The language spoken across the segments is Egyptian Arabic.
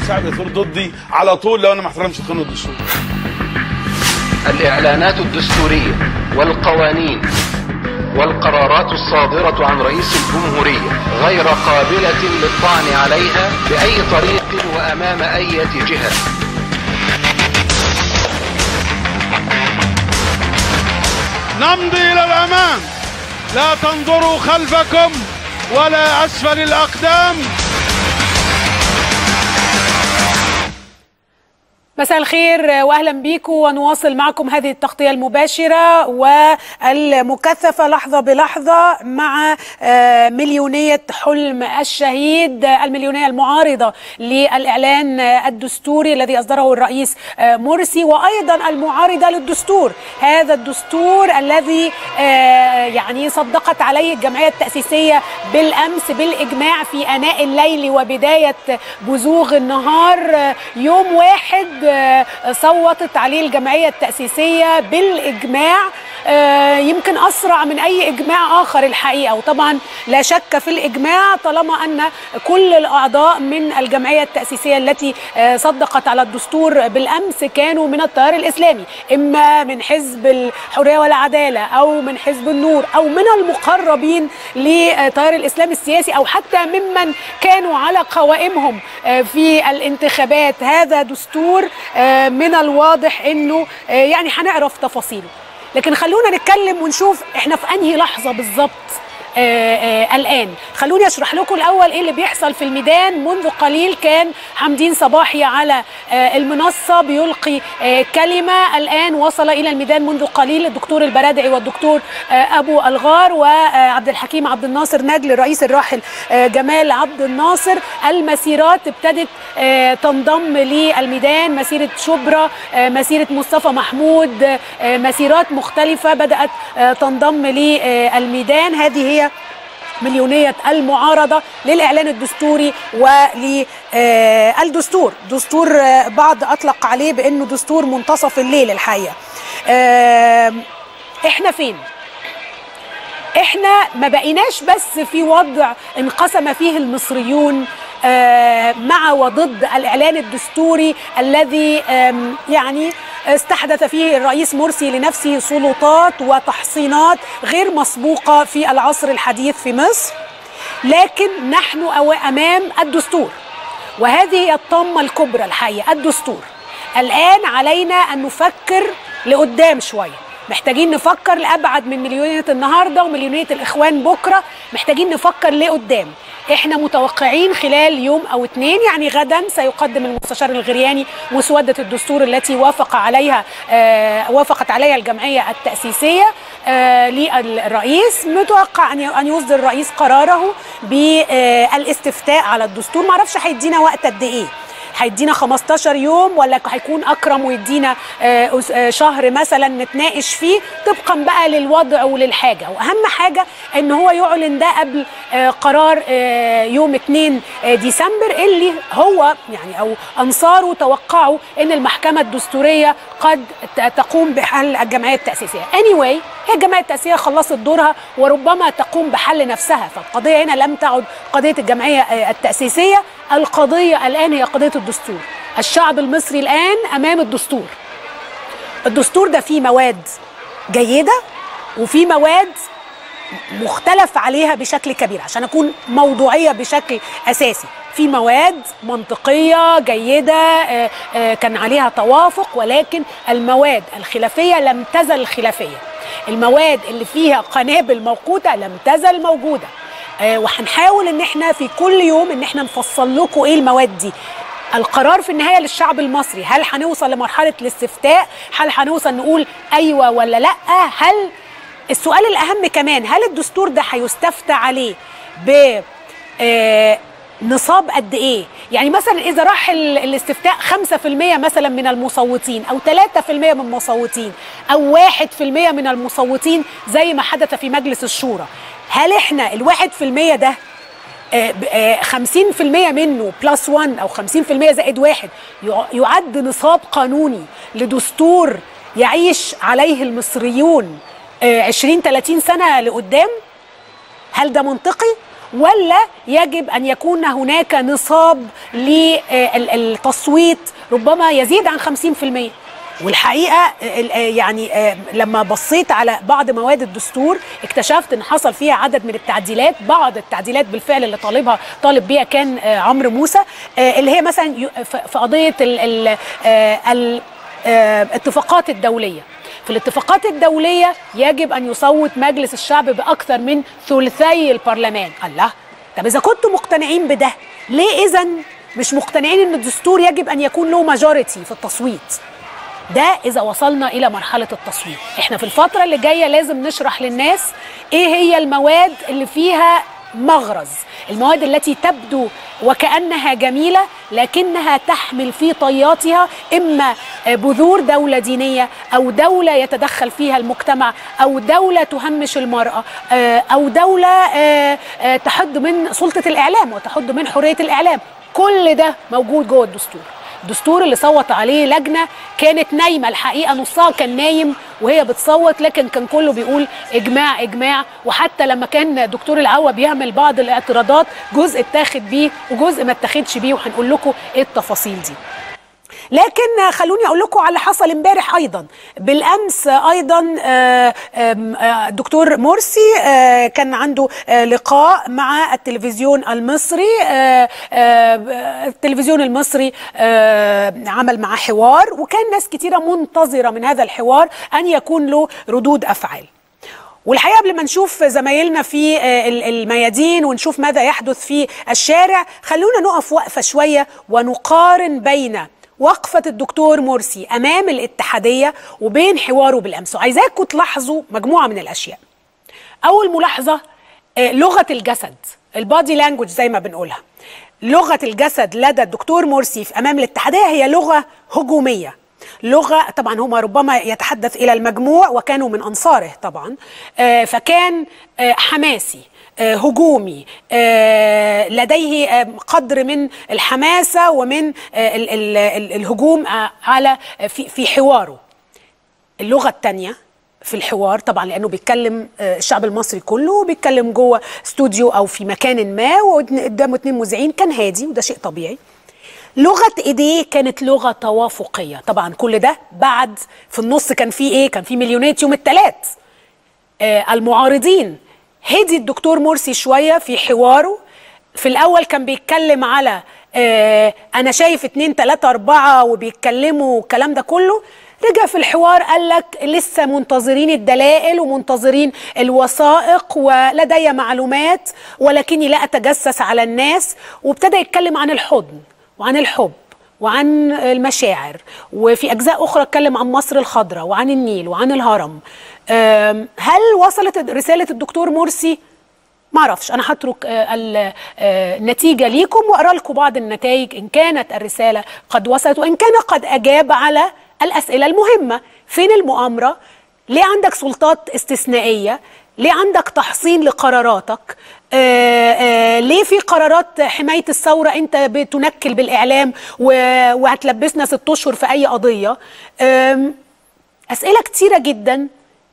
شعب يثور ضدي على طول لو انا ما احترمش القانون الدستوري الإعلانات الدستورية والقوانين والقرارات الصادرة عن رئيس الجمهورية غير قابلة للطعن عليها بأي طريق وأمام أي جهة نمضي الى الامام لا تنظروا خلفكم ولا اسفل الاقدام مساء الخير واهلا بيكم ونواصل معكم هذه التغطيه المباشره والمكثفه لحظه بلحظه مع مليونيه حلم الشهيد المليونيه المعارضه للاعلان الدستوري الذي اصدره الرئيس مرسي وايضا المعارضه للدستور هذا الدستور الذي يعني صدقت عليه الجمعيه التاسيسيه بالامس بالاجماع في اناء الليل وبدايه بزوغ النهار يوم واحد صوتت عليه الجمعيه التاسيسيه بالاجماع يمكن اسرع من اي اجماع اخر الحقيقه وطبعا لا شك في الاجماع طالما ان كل الاعضاء من الجمعيه التاسيسيه التي صدقت على الدستور بالامس كانوا من التيار الاسلامي اما من حزب الحريه والعداله او من حزب النور او من المقربين لتيار الاسلام السياسي او حتى ممن كانوا على قوائمهم في الانتخابات هذا دستور من الواضح انه يعني هنعرف تفاصيله لكن خلونا نتكلم ونشوف احنا في انهي لحظه بالظبط آآ آآ الان خلوني اشرح لكم الاول ايه اللي بيحصل في الميدان منذ قليل كان حمدين صباحي على المنصه بيلقي كلمه الان وصل الى الميدان منذ قليل الدكتور البرادعي والدكتور ابو الغار وعبد الحكيم عبد الناصر نجل الرئيس الراحل جمال عبد الناصر المسيرات ابتدت تنضم للميدان مسيره شبرا مسيره مصطفى محمود مسيرات مختلفه بدات تنضم للميدان هذه هي مليونية المعارضة للإعلان الدستوري وللدستور دستور بعض أطلق عليه بأنه دستور منتصف الليل الحقيقة إحنا فين؟ احنا ما بقيناش بس في وضع انقسم فيه المصريون مع وضد الاعلان الدستوري الذي يعني استحدث فيه الرئيس مرسي لنفسه سلطات وتحصينات غير مسبوقه في العصر الحديث في مصر لكن نحن امام الدستور وهذه هي الطامه الكبرى الحقيقه الدستور الان علينا ان نفكر لقدام شويه محتاجين نفكر لابعد من مليونيه النهارده ومليونيه الاخوان بكره محتاجين نفكر لقدام احنا متوقعين خلال يوم او اتنين يعني غدا سيقدم المستشار الغرياني مسوده الدستور التي وافق عليها آه وافقت عليها الجمعيه التاسيسيه آه للرئيس متوقع ان ان يصدر الرئيس قراره بالاستفتاء على الدستور ما اعرفش هيدينا وقت قد ايه هيدينا 15 يوم ولا هيكون اكرم ويدينا شهر مثلا نتناقش فيه طبقا بقى للوضع وللحاجه واهم حاجه ان هو يعلن ده قبل قرار يوم 2 ديسمبر اللي هو يعني او انصاره توقعوا ان المحكمه الدستوريه قد تقوم بحل الجمعيه التاسيسيه anyway هي الجمعيه التاسيسيه خلصت دورها وربما تقوم بحل نفسها فالقضيه هنا لم تعد قضيه الجمعيه التاسيسيه القضيه الان هي قضيه الدستور الشعب المصري الان امام الدستور الدستور ده فيه مواد جيده وفيه مواد مختلف عليها بشكل كبير عشان اكون موضوعيه بشكل اساسي في مواد منطقيه جيده كان عليها توافق ولكن المواد الخلافيه لم تزل خلافيه المواد اللي فيها قنابل موقوته لم تزل موجوده وهنحاول ان احنا في كل يوم ان احنا نفصل لكم ايه المواد دي القرار في النهايه للشعب المصري هل هنوصل لمرحله الاستفتاء هل هنوصل نقول ايوه ولا لا هل السؤال الاهم كمان هل الدستور ده هيستفتى عليه ب نصاب قد ايه يعني مثلا اذا راح الاستفتاء 5% مثلا من المصوتين او 3% من المصوتين او 1% من المصوتين زي ما حدث في مجلس الشورى هل احنا الواحد في المية ده خمسين في المية منه بلس 1 أو خمسين في المية زائد واحد يعد نصاب قانوني لدستور يعيش عليه المصريون عشرين 30 سنة لقدام هل ده منطقي؟ ولا يجب ان يكون هناك نصاب للتصويت ربما يزيد عن 50% والحقيقه ال- يعني آه، لما بصيت على بعض مواد الدستور اكتشفت ان حصل فيها عدد من التعديلات بعض التعديلات بالفعل اللي طالبها طالب بيها كان آه، عمرو موسى آه، اللي هي مثلا ي- ف- في قضيه ال- ال- آه، ال- آه، الاتفاقات الدوليه في الاتفاقات الدوليه يجب ان يصوت مجلس الشعب باكثر من ثلثي البرلمان الله طب اذا كنتم مقتنعين بده ليه اذا مش مقتنعين ان الدستور يجب ان يكون له ماجوريتي في التصويت ده اذا وصلنا الى مرحله التصويت احنا في الفتره اللي جايه لازم نشرح للناس ايه هي المواد اللي فيها مغرز المواد التي تبدو وكانها جميله لكنها تحمل في طياتها اما بذور دوله دينيه او دوله يتدخل فيها المجتمع او دوله تهمش المراه آه، او دوله آه، آه، تحد من سلطه الاعلام وتحد من حريه الاعلام كل ده موجود جوه الدستور الدستور اللي صوت عليه لجنه كانت نايمه الحقيقه نصها كان نايم وهي بتصوت لكن كان كله بيقول اجماع اجماع وحتى لما كان دكتور العوا بيعمل بعض الاعتراضات جزء اتاخد بيه وجزء ما اتاخدش بيه وهنقول لكم ايه التفاصيل دي لكن خلوني اقول لكم على اللي حصل امبارح ايضا بالامس ايضا آه، آم، آه، الدكتور مرسي آه، كان عنده آه، لقاء مع التلفزيون المصري آه، آه، التلفزيون المصري آه، عمل معاه حوار وكان ناس كتيره منتظره من هذا الحوار ان يكون له ردود افعال والحقيقه قبل ما نشوف زمايلنا في آه، ال- الميادين ونشوف ماذا يحدث في الشارع خلونا نقف وقفه شويه ونقارن بين وقفة الدكتور مرسي أمام الاتحادية وبين حواره بالأمس وعايزاكم تلاحظوا مجموعة من الأشياء أول ملاحظة آه، لغة الجسد البادي لانجوج زي ما بنقولها لغة الجسد لدى الدكتور مرسي في أمام الاتحادية هي لغة هجومية لغة طبعا هما ربما يتحدث إلى المجموع وكانوا من أنصاره طبعا آه، فكان آه، حماسي آه، هجومي آه، لديه آه، قدر من الحماسة ومن آه، ال- ال- ال- الهجوم آه، على في في حواره اللغه الثانيه في الحوار طبعا لانه بيتكلم آه، الشعب المصري كله بيتكلم جوه استوديو او في مكان ما وقدامه اتنين مذيعين كان هادي وده شيء طبيعي لغه ايديه كانت لغه توافقيه طبعا كل ده بعد في النص كان في ايه كان في مليونات يوم الثلاث آه، المعارضين هدي الدكتور مرسي شوية في حواره في الأول كان بيتكلم على آه، أنا شايف اتنين تلاتة أربعة وبيتكلموا الكلام ده كله رجع في الحوار قال لك لسه منتظرين الدلائل ومنتظرين الوثائق ولدي معلومات ولكني لا أتجسس على الناس وابتدى يتكلم عن الحضن وعن الحب وعن المشاعر وفي اجزاء اخرى اتكلم عن مصر الخضراء وعن النيل وعن الهرم أم، هل وصلت رساله الدكتور مرسي ما اعرفش انا هترك آه، ال- آه، النتيجه ليكم واقرا لكم بعض النتائج ان كانت الرساله قد وصلت وان كان قد اجاب على الاسئله المهمه فين المؤامره ليه عندك سلطات استثنائيه ليه عندك تحصين لقراراتك آه آه ليه في قرارات حمايه الثوره انت بتنكل بالاعلام و- وهتلبسنا ست اشهر في اي قضيه آم، اسئله كتيره جدا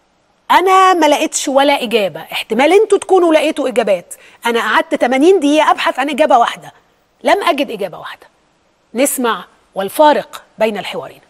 انا ما لقيتش ولا اجابه احتمال انتوا تكونوا لقيتوا اجابات انا قعدت 80 دقيقه ابحث عن اجابه واحده لم اجد اجابه واحده نسمع والفارق بين الحوارين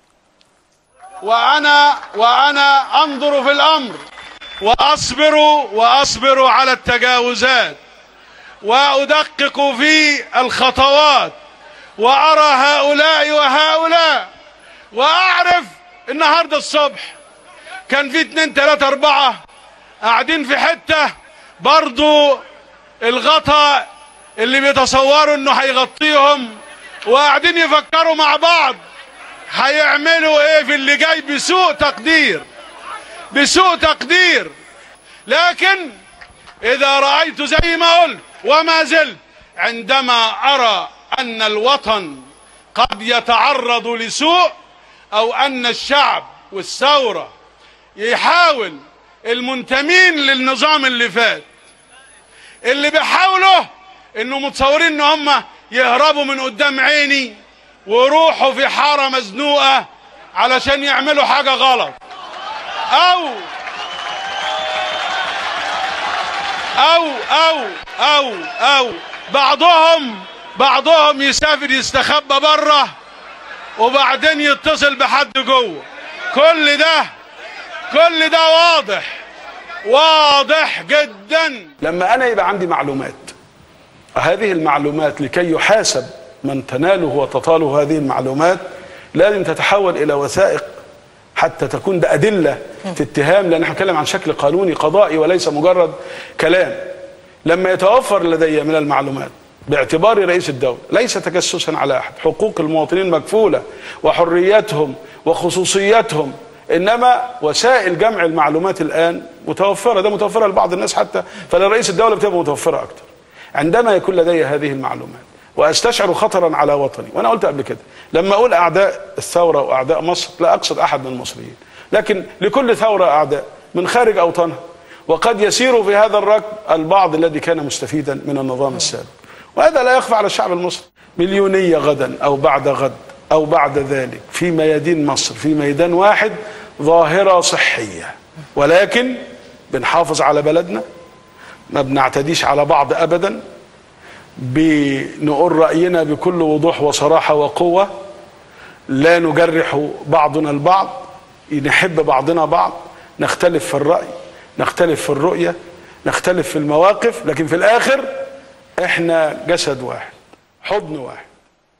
وأنا وأنا أنظر في الأمر وأصبر وأصبر على التجاوزات وأدقق في الخطوات وأرى هؤلاء وهؤلاء وأعرف النهاردة الصبح كان في اتنين تلاتة أربعة قاعدين في حتة برضو الغطا اللي بيتصوروا انه هيغطيهم وقاعدين يفكروا مع بعض هيعملوا ايه في اللي جاي بسوء تقدير بسوء تقدير لكن اذا رأيت زي ما قلت وما زلت عندما ارى ان الوطن قد يتعرض لسوء او ان الشعب والثورة يحاول المنتمين للنظام اللي فات اللي بيحاولوا انه متصورين ان هم يهربوا من قدام عيني ويروحوا في حارة مزنوقة علشان يعملوا حاجة غلط او او او او او بعضهم بعضهم يسافر يستخبى بره وبعدين يتصل بحد جوه كل ده كل ده واضح واضح جدا لما انا يبقى عندي معلومات هذه المعلومات لكي يحاسب من تناله وتطاله هذه المعلومات لازم تتحول الى وثائق حتى تكون ده ادله في اتهام لان احنا بنتكلم عن شكل قانوني قضائي وليس مجرد كلام لما يتوفر لدي من المعلومات باعتباري رئيس الدولة ليس تجسسا على أحد حقوق المواطنين مكفولة وحرياتهم وخصوصياتهم إنما وسائل جمع المعلومات الآن متوفرة ده متوفرة لبعض الناس حتى فلرئيس الدولة بتبقى متوفرة أكتر عندما يكون لدي هذه المعلومات واستشعر خطرا على وطني وانا قلت قبل كده لما اقول اعداء الثوره واعداء مصر لا اقصد احد من المصريين لكن لكل ثوره اعداء من خارج اوطانها وقد يسير في هذا الركب البعض الذي كان مستفيدا من النظام السابق وهذا لا يخفى على الشعب المصري مليونيه غدا او بعد غد او بعد ذلك في ميادين مصر في ميدان واحد ظاهره صحيه ولكن بنحافظ على بلدنا ما بنعتديش على بعض ابدا بنقول راينا بكل وضوح وصراحه وقوه لا نجرح بعضنا البعض نحب بعضنا بعض نختلف في الراي نختلف في الرؤيه نختلف في المواقف لكن في الاخر احنا جسد واحد حضن واحد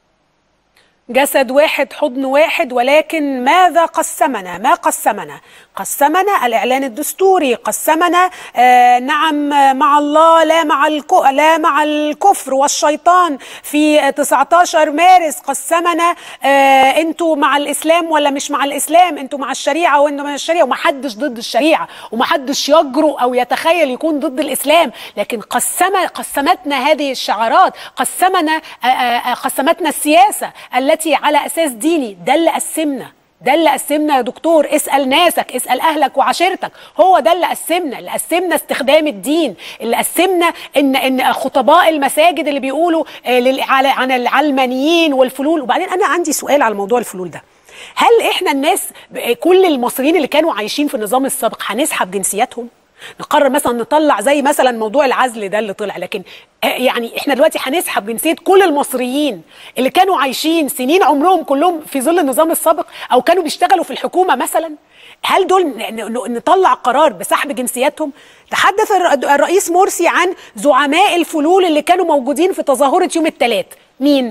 جسد واحد حضن واحد ولكن ماذا قسمنا ما قسمنا قسمنا الإعلان الدستوري قسمنا آه نعم مع الله لا مع الكو لا مع الكفر والشيطان في 19 مارس قسمنا آه انتوا مع الإسلام ولا مش مع الإسلام انتوا مع الشريعة وانتوا مع الشريعة ومحدش ضد الشريعة ومحدش يجرؤ أو يتخيل يكون ضد الإسلام لكن قسم قسمتنا هذه الشعارات قسمنا آه آه قسمتنا السياسة التي على أساس ديني ده اللي قسمنا ده اللي قسمنا يا دكتور اسال ناسك اسال اهلك وعشيرتك هو ده اللي قسمنا اللي قسمنا استخدام الدين اللي قسمنا ان ان خطباء المساجد اللي بيقولوا عن العلمانيين والفلول وبعدين انا عندي سؤال على موضوع الفلول ده هل احنا الناس كل المصريين اللي كانوا عايشين في النظام السابق هنسحب جنسياتهم نقرر مثلا نطلع زي مثلا موضوع العزل ده اللي طلع لكن يعني احنا دلوقتي هنسحب جنسيه كل المصريين اللي كانوا عايشين سنين عمرهم كلهم في ظل النظام السابق او كانوا بيشتغلوا في الحكومه مثلا هل دول نطلع قرار بسحب جنسياتهم تحدث الرئيس مرسي عن زعماء الفلول اللي كانوا موجودين في تظاهره يوم الثلاث مين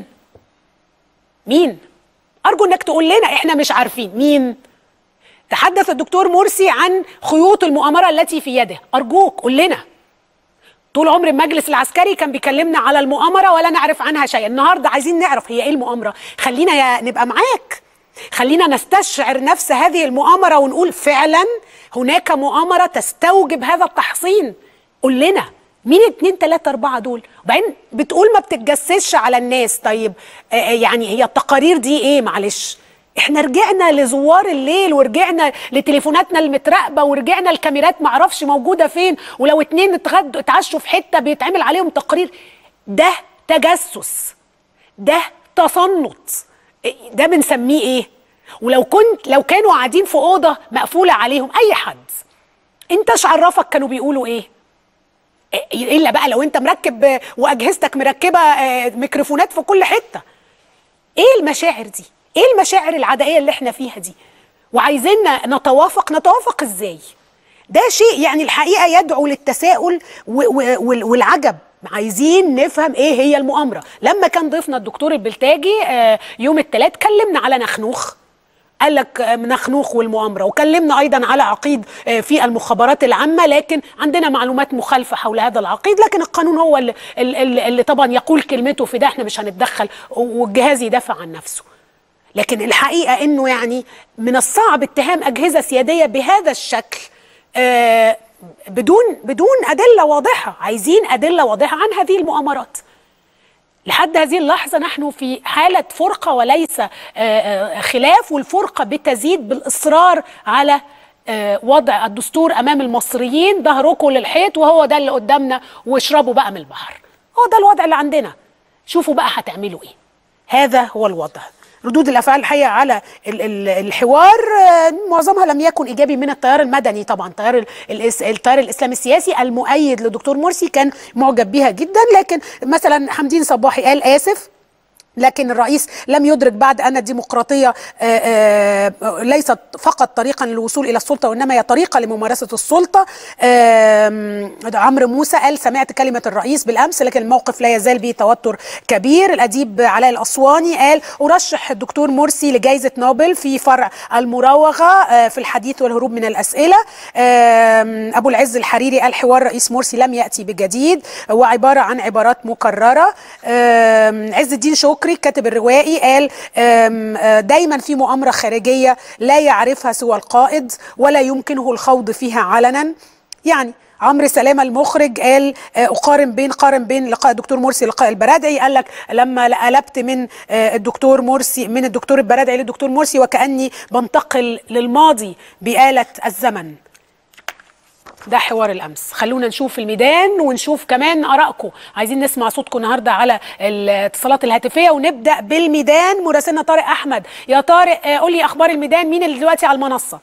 مين ارجو انك تقول لنا احنا مش عارفين مين تحدث الدكتور مرسي عن خيوط المؤامرة التي في يده أرجوك قول لنا طول عمر المجلس العسكري كان بيكلمنا على المؤامرة ولا نعرف عنها شيء النهاردة عايزين نعرف هي إيه المؤامرة خلينا يا نبقى معاك خلينا نستشعر نفس هذه المؤامرة ونقول فعلا هناك مؤامرة تستوجب هذا التحصين قول لنا مين اتنين تلاتة أربعة دول وبعدين بتقول ما بتتجسسش على الناس طيب آه يعني هي التقارير دي ايه معلش احنا رجعنا لزوار الليل ورجعنا لتليفوناتنا المتراقبه ورجعنا الكاميرات معرفش موجوده فين ولو اتنين اتغدوا اتعشوا في حته بيتعمل عليهم تقرير ده تجسس ده تصنت ده بنسميه ايه ولو كنت لو كانوا قاعدين في اوضه مقفوله عليهم اي حد انت عرفك كانوا بيقولوا ايه الا بقى لو انت مركب واجهزتك مركبه ميكروفونات في كل حته ايه المشاعر دي ايه المشاعر العدائيه اللي احنا فيها دي وعايزيننا نتوافق نتوافق ازاي ده شيء يعني الحقيقه يدعو للتساؤل والعجب عايزين نفهم ايه هي المؤامره لما كان ضيفنا الدكتور البلتاجي يوم الثلاث كلمنا على نخنوخ قال لك نخنوخ والمؤامره وكلمنا ايضا على عقيد في المخابرات العامه لكن عندنا معلومات مخالفه حول هذا العقيد لكن القانون هو اللي, اللي طبعا يقول كلمته في ده احنا مش هنتدخل والجهاز يدافع عن نفسه لكن الحقيقه انه يعني من الصعب اتهام اجهزه سياديه بهذا الشكل آه بدون بدون ادله واضحه عايزين ادله واضحه عن هذه المؤامرات لحد هذه اللحظه نحن في حاله فرقه وليس آه خلاف والفرقه بتزيد بالاصرار على آه وضع الدستور امام المصريين ظهركم للحيط وهو ده اللي قدامنا واشربوا بقى من البحر هو ده الوضع اللي عندنا شوفوا بقى هتعملوا ايه هذا هو الوضع ردود الافعال الحقيقه على ال- ال- الحوار آه، معظمها لم يكن ايجابي من التيار المدني طبعا التيار ال- الاس- التيار الاسلامي السياسي المؤيد لدكتور مرسي كان معجب بها جدا لكن مثلا حمدين صباحي قال اسف لكن الرئيس لم يدرك بعد ان الديمقراطيه آه، آه، ليست فقط طريقا للوصول الى السلطه وانما هي طريقه لممارسه السلطه آم، عمرو موسى قال سمعت كلمه الرئيس بالامس لكن الموقف لا يزال به توتر كبير الاديب علاء الاسواني قال ارشح الدكتور مرسي لجائزه نوبل في فرع المراوغه آه، في الحديث والهروب من الاسئله آم، ابو العز الحريري قال حوار رئيس مرسي لم ياتي بجديد وعباره عن عبارات مكرره آم، عز الدين شكري الكاتب الروائي قال آم، آه، دايما في مؤامره خارجيه لا يعرفها سوى القائد ولا يمكنه الخوض فيها علنا يعني عمرو سلامه المخرج قال آه، اقارن بين قارن بين لقاء الدكتور مرسي لقاء البرادعي قال لك لما قلبت من آه، الدكتور مرسي من الدكتور البرادعي للدكتور مرسي وكاني بنتقل للماضي بآلة الزمن ده حوار الامس خلونا نشوف الميدان ونشوف كمان ارائكم عايزين نسمع صوتكم النهارده على الاتصالات الهاتفيه ونبدا بالميدان مراسلنا طارق احمد يا طارق آه، قول لي اخبار الميدان مين اللي دلوقتي على المنصه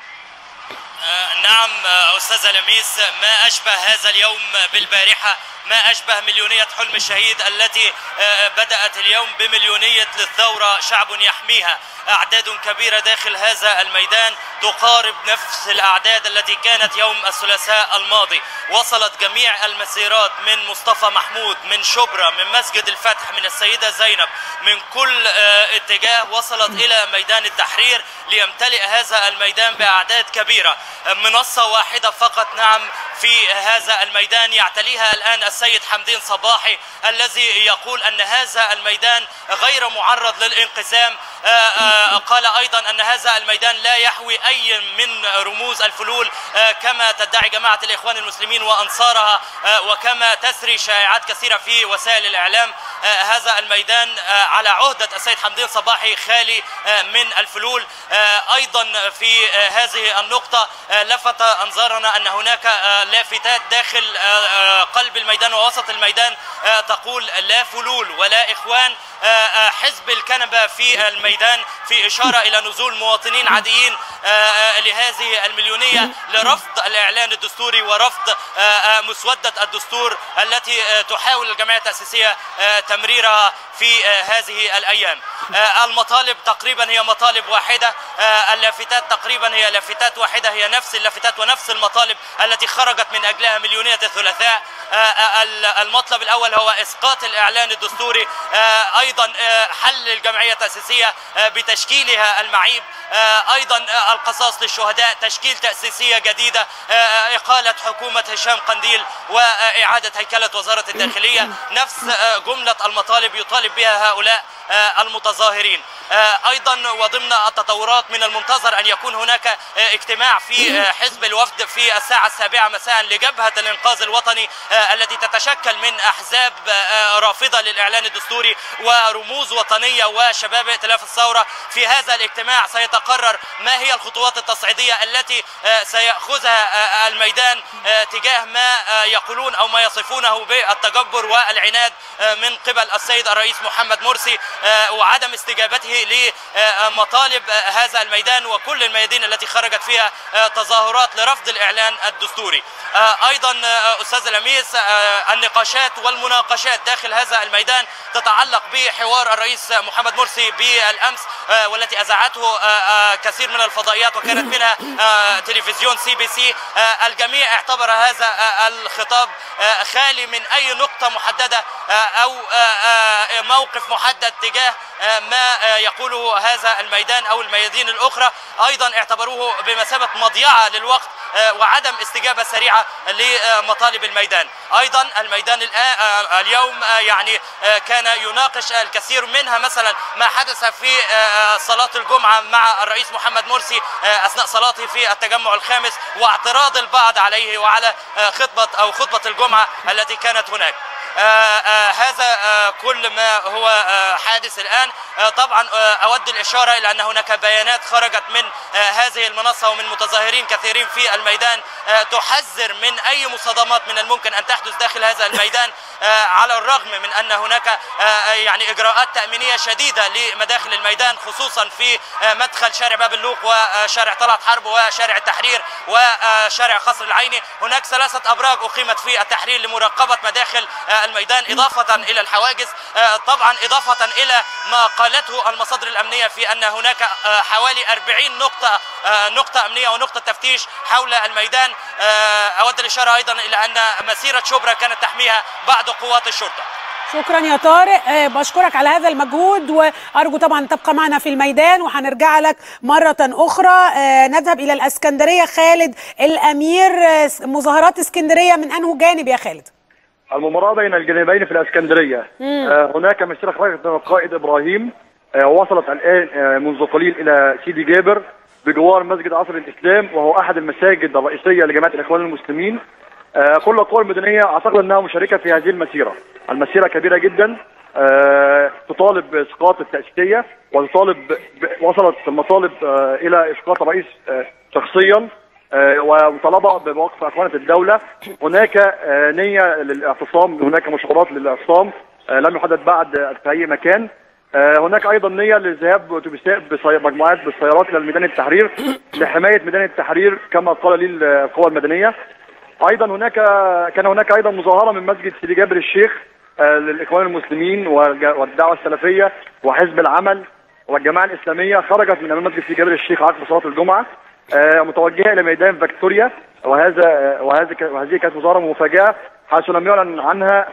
آه، نعم آه، أستاذة لميس ما أشبه هذا اليوم بالبارحة ما أشبه مليونية حلم الشهيد التي آه، بدأت اليوم بمليونية للثورة شعب يحميها أعداد كبيرة داخل هذا الميدان تقارب نفس الأعداد التي كانت يوم الثلاثاء الماضي وصلت جميع المسيرات من مصطفى محمود من شبرا من مسجد الفتح من السيدة زينب من كل آه، اتجاه وصلت إلى ميدان التحرير ليمتلئ هذا الميدان بأعداد كبيرة آه، منصة واحدة فقط نعم في هذا الميدان يعتليها الآن السيد حمدين صباحي الذي يقول أن هذا الميدان غير معرض للانقسام آه، آه، قال أيضا أن هذا الميدان لا يحوي أي من رموز الفلول آه، كما تدعي جماعة الإخوان المسلمين وأنصارها آه، وكما تسري شائعات كثيرة في وسائل الإعلام آه، هذا الميدان آه، على عهدة السيد حمدين صباحي خالي آه، من الفلول آه، أيضا في آه، هذه النقطة آه، لفت أنظارنا أن هناك آه، لافتات داخل آه، آه، قلب الميدان ووسط الميدان آه، تقول لا فلول ولا إخوان آه، آه، حزب الكنبة في الميدان في إشارة إلى نزول مواطنين عاديين آه، آه، لهذه المليونية لرفض الإعلان الدستوري ورفض آه، آه، مسودة الدستور التي آه، تحاول الجمعية التأسيسية آه، تمريرها في آه، هذه الأيام آه، المطالب تقريبا هي مطالب واحدة آه، اللافتات تقريبا هي لافتات واحدة هي نفس اللافتات ونفس المطالب التي خرجت من أجلها مليونية الثلاثاء آه، آه، ال- المطلب الأول هو إسقاط الإعلان الدستوري آه، أيضا آه، حل الجمعية التأسيسية آه، بتشكيلها المعيب آه، أيضا آه، القصاص للشهداء تشكيل تأسيسية جديدة آه، إقالة حكومة هشام قنديل وإعادة هيكلة وزارة الداخلية نفس آه، جملة المطالب يطالب بها هؤلاء آه، المتظاهرين آه، ايضا وضمن التطورات من المنتظر ان يكون هناك آه، اجتماع في آه، حزب الوفد في الساعه السابعه مساء لجبهه الانقاذ الوطني آه، التي تتشكل من احزاب آه، رافضه للاعلان الدستوري ورموز وطنيه وشباب ائتلاف الثوره في هذا الاجتماع سيتقرر ما هي الخطوات التصعيديه التي آه، سياخذها آه، الميدان آه، تجاه ما آه، يقولون او ما يصفونه بالتجبر والعناد آه، من قبل السيد الرئيس محمد مرسي آه، وعدم استجابته لمطالب آه، هذا الميدان وكل الميادين التي خرجت فيها آه، تظاهرات لرفض الاعلان الدستوري آه، ايضا آه، استاذ لميس آه، النقاشات والمناقشات داخل هذا الميدان تتعلق بحوار الرئيس محمد مرسي بالامس آه، والتي اذاعته آه، آه، كثير من الفضائيات وكانت منها آه، تلفزيون سي بي سي آه، الجميع اعتبر هذا آه، الخطاب آه، خالي من اي نقطه محدده آه، او آه، آه، موقف محدد تجاه آه، ما آه، يقوله هذا الميدان او الميادين الاخرى ايضا اعتبروه بمثابه مضيعه للوقت آه، وعدم استجابه سريعه لمطالب الميدان ايضا الميدان الآن آه، اليوم آه، يعني آه، كان يناقش الكثير منها مثلا ما حدث في آه، صلاه الجمعه مع الرئيس محمد مرسي آه، اثناء صلاته في التجمع الخامس واعتراض البعض عليه وعلى آه، خطبه او خطبه الجمعه التي كانت هناك آه، آه، هذا آه، كل ما هو آه، حادث الآن آه، طبعا آه، أود الإشارة إلى أن هناك بيانات خرجت من آه، هذه المنصة ومن متظاهرين كثيرين في الميدان آه، تحذر من أي مصادمات من الممكن أن تحدث داخل هذا الميدان آه، على الرغم من أن هناك آه، يعني إجراءات تأمينية شديدة لمداخل الميدان خصوصا في آه، مدخل شارع باب اللوق وشارع طلعت حرب وشارع التحرير وشارع قصر العيني هناك ثلاثة أبراج أقيمت في التحرير لمراقبة مداخل آه، الميدان إضافة إلى الحواجز آه، طبعا إضافة إلى ما قالته المصادر الأمنية في أن هناك آه، حوالي 40 نقطة آه، نقطة أمنية ونقطة تفتيش حول الميدان آه، أود الإشارة أيضا إلى أن مسيرة شبرا كانت تحميها بعض قوات الشرطة شكرا يا طارق آه، بشكرك على هذا المجهود وارجو طبعا تبقى معنا في الميدان وهنرجع لك مره اخرى آه، نذهب الى الاسكندريه خالد الامير آه، مظاهرات اسكندريه من انه جانب يا خالد المباراة بين الجانبين في الإسكندرية آه هناك مسيرة خرجت من القائد إبراهيم آه وصلت الآن آه منذ قليل إلى سيدي جابر بجوار مسجد عصر الإسلام وهو أحد المساجد الرئيسية لجماعة الإخوان المسلمين آه كل القوى المدنية أعتقد أنها مشاركة في هذه المسيرة المسيرة كبيرة جدا آه تطالب بإسقاط التأسيسية وتطالب ب... وصلت المطالب آه إلى إسقاط الرئيس آه شخصيا آه، وطلب بوقف أخوانة الدولة هناك آه، نية للاعتصام هناك مشورات للاعتصام آه، لم يحدد بعد في أي مكان آه، هناك أيضا نية للذهاب بأتوبيسات بسي- مجموعات بالسيارات إلى ميدان التحرير لحماية ميدان التحرير كما قال لي القوى المدنية ايضا هناك كان هناك ايضا مظاهره من مسجد سيدي جابر الشيخ آه، للاخوان المسلمين والج- والدعوه السلفيه وحزب العمل والجماعه الاسلاميه خرجت من امام مسجد سيدي جابر الشيخ عقب صلاه الجمعه آه، متوجهه الى ميدان فيكتوريا وهذا آه، وهذه ك- وهذه كانت مظاهره مفاجاه حيث لم يعلن عنها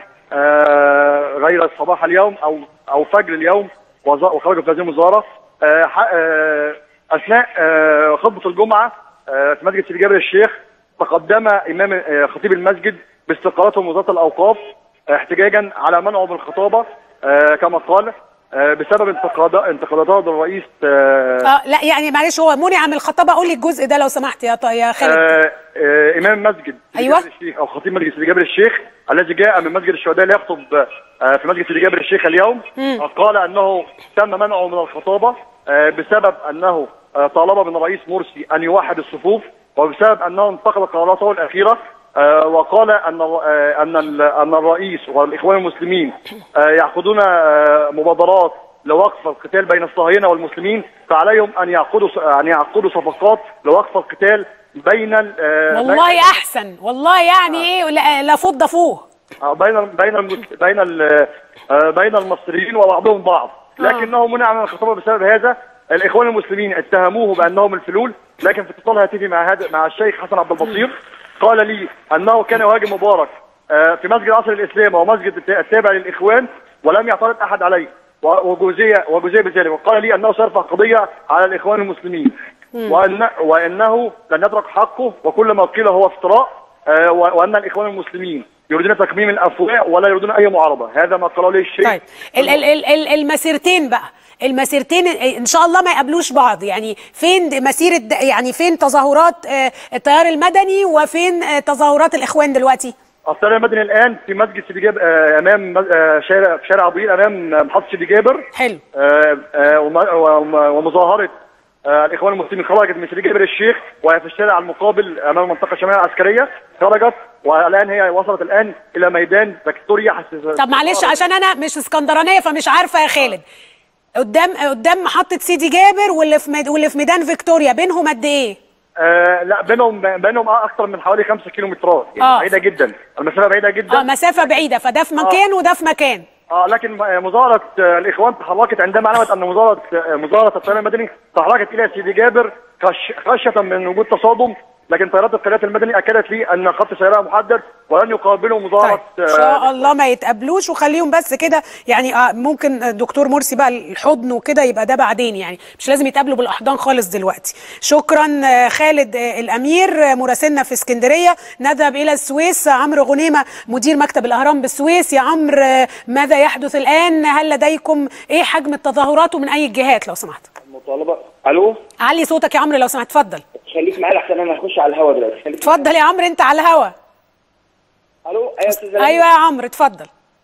آه، غير صباح اليوم او او فجر اليوم وز- وخرجوا في هذه المظاهره آه، ح- آه، اثناء آه، خطبه الجمعه آه، في مسجد سيدي جابر الشيخ تقدم امام آه، خطيب المسجد باستقالته من وزاره الاوقاف آه، احتجاجا على منعه من الخطابه آه، كما قال آه، بسبب انتقاد- انتقادات الرئيس آه، اه لا يعني معلش هو منع من الخطابه قول لي الجزء ده لو سمحت يا ط- يا خالد آه، آه، امام مسجد سيدي أيوة. جابر الشيخ او خطيب مسجد سيدي جابر الشيخ الذي جاء من مسجد الشهداء ليخطب آه، في مسجد سيدي جابر الشيخ اليوم قال انه تم منعه من الخطابه آه، بسبب انه آه، طالب من الرئيس مرسي ان يوحد الصفوف وبسبب انه انتقد قراراته الاخيره آه، وقال ان الر- آه، ان ال- ان الرئيس والاخوان المسلمين آه، يعقدون آه، مبادرات لوقف القتال بين الصهاينه والمسلمين فعليهم ان يعقدوا ان يعقدوا صفقات لوقف القتال بين ال- آه، والله بين- احسن والله يعني ايه لا, لا فض فوه آه، بين بين المس- بين ال- آه، بين المصريين وبعضهم بعض لكنه منع من الخطابه بسبب هذا الاخوان المسلمين اتهموه بانهم الفلول لكن في اتصال هاتفي مع هذا مع الشيخ حسن عبد البصير قال لي انه كان يهاجم مبارك آه، في مسجد عصر الاسلام وهو مسجد الت- التابع للاخوان ولم يعترض احد عليه و- وجوزيه وجوزيه بذلك وقال لي انه سيرفع قضيه على الاخوان المسلمين وأن وانه لن يترك حقه وكل ما قيل هو افتراء آه، و- وان الاخوان المسلمين يريدون تكميم الافواه ولا يريدون اي معارضه هذا ما قاله لي الشيخ طيب ال ال ال ال المسيرتين بقى المسيرتين ان شاء الله ما يقابلوش بعض يعني فين مسيره د- يعني فين تظاهرات آه، التيار المدني وفين آه، تظاهرات الاخوان دلوقتي الطيار المدني الان في مسجد سيدي جابر آه، امام مز- آه، شارع في شارع ابو قير امام محطه سيدي جابر حلو آه، آه، وم- وم- ومظاهره آه، الاخوان المسلمين خرجت من سيدي جابر الشيخ وهي في الشارع المقابل امام المنطقه الشماليه العسكريه خرجت والان هي وصلت الان الى ميدان فيكتوريا حس- طب معلش عشان انا مش اسكندرانيه فمش عارفه يا خالد قدام قدام محطه سيدي جابر واللي في ميد- واللي في ميدان فيكتوريا بينهم قد ايه آه لا بينهم بينهم اكثر من حوالي 5 كيلومترات يعني آه. بعيده جدا المسافه بعيده جدا اه مسافه بعيده فده في مكان وده في مكان اه لكن م- مظاهرة آه، الإخوان تحركت عندما علمت أن مظاهرة آه، مظاهرة التيار المدني تحركت إلى سيدي جابر خش- خشية من وجود تصادم لكن طيارات القيادات المدني أكدت لي أن خط سيرها محدد ولن يقابلوا طيب مظاهرة ان شاء الله ما يتقابلوش وخليهم بس كده يعني آه ممكن الدكتور مرسي بقى الحضن وكده يبقى ده بعدين يعني مش لازم يتقابلوا بالاحضان خالص دلوقتي شكرا آه، خالد آه، الامير آه، مراسلنا في اسكندريه نذهب الى السويس عمرو غنيمه مدير مكتب الاهرام بالسويس يا عمرو آه، ماذا يحدث الان هل لديكم ايه حجم التظاهرات ومن اي الجهات لو سمحت مطالبه الو علي صوتك يا عمرو لو سمحت اتفضل خليك معايا لحسن انا هخش على الهوا دلوقتي خليك اتفضل يا عمرو انت على الهوا الو ايوه يا استاذ ايوه يا عمرو اتفضل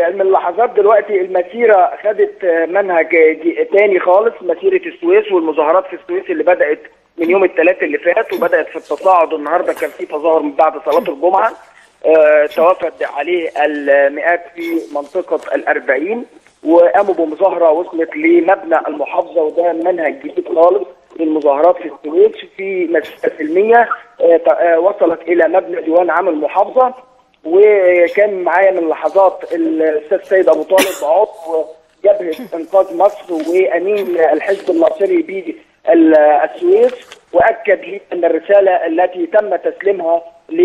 من اللحظات دلوقتي المسيره خدت آه، منهج آه، جي- تاني خالص مسيره السويس والمظاهرات في السويس اللي بدات من يوم الثلاث اللي فات وبدات في التصاعد النهارده كان في تظاهر من بعد صلاه الجمعه آه، توافد عليه المئات في منطقه الأربعين وقاموا بمظاهره وصلت لمبنى المحافظه وده منهج جديد خالص للمظاهرات في السويس في مسيره سلميه آه، ت- آه، وصلت الى مبنى ديوان عام المحافظه وكان معايا من لحظات الاستاذ سيد ابو طالب عضو جبهه انقاذ مصر وامين الحزب الناصري بالسويس واكد لي ان الرساله التي تم تسليمها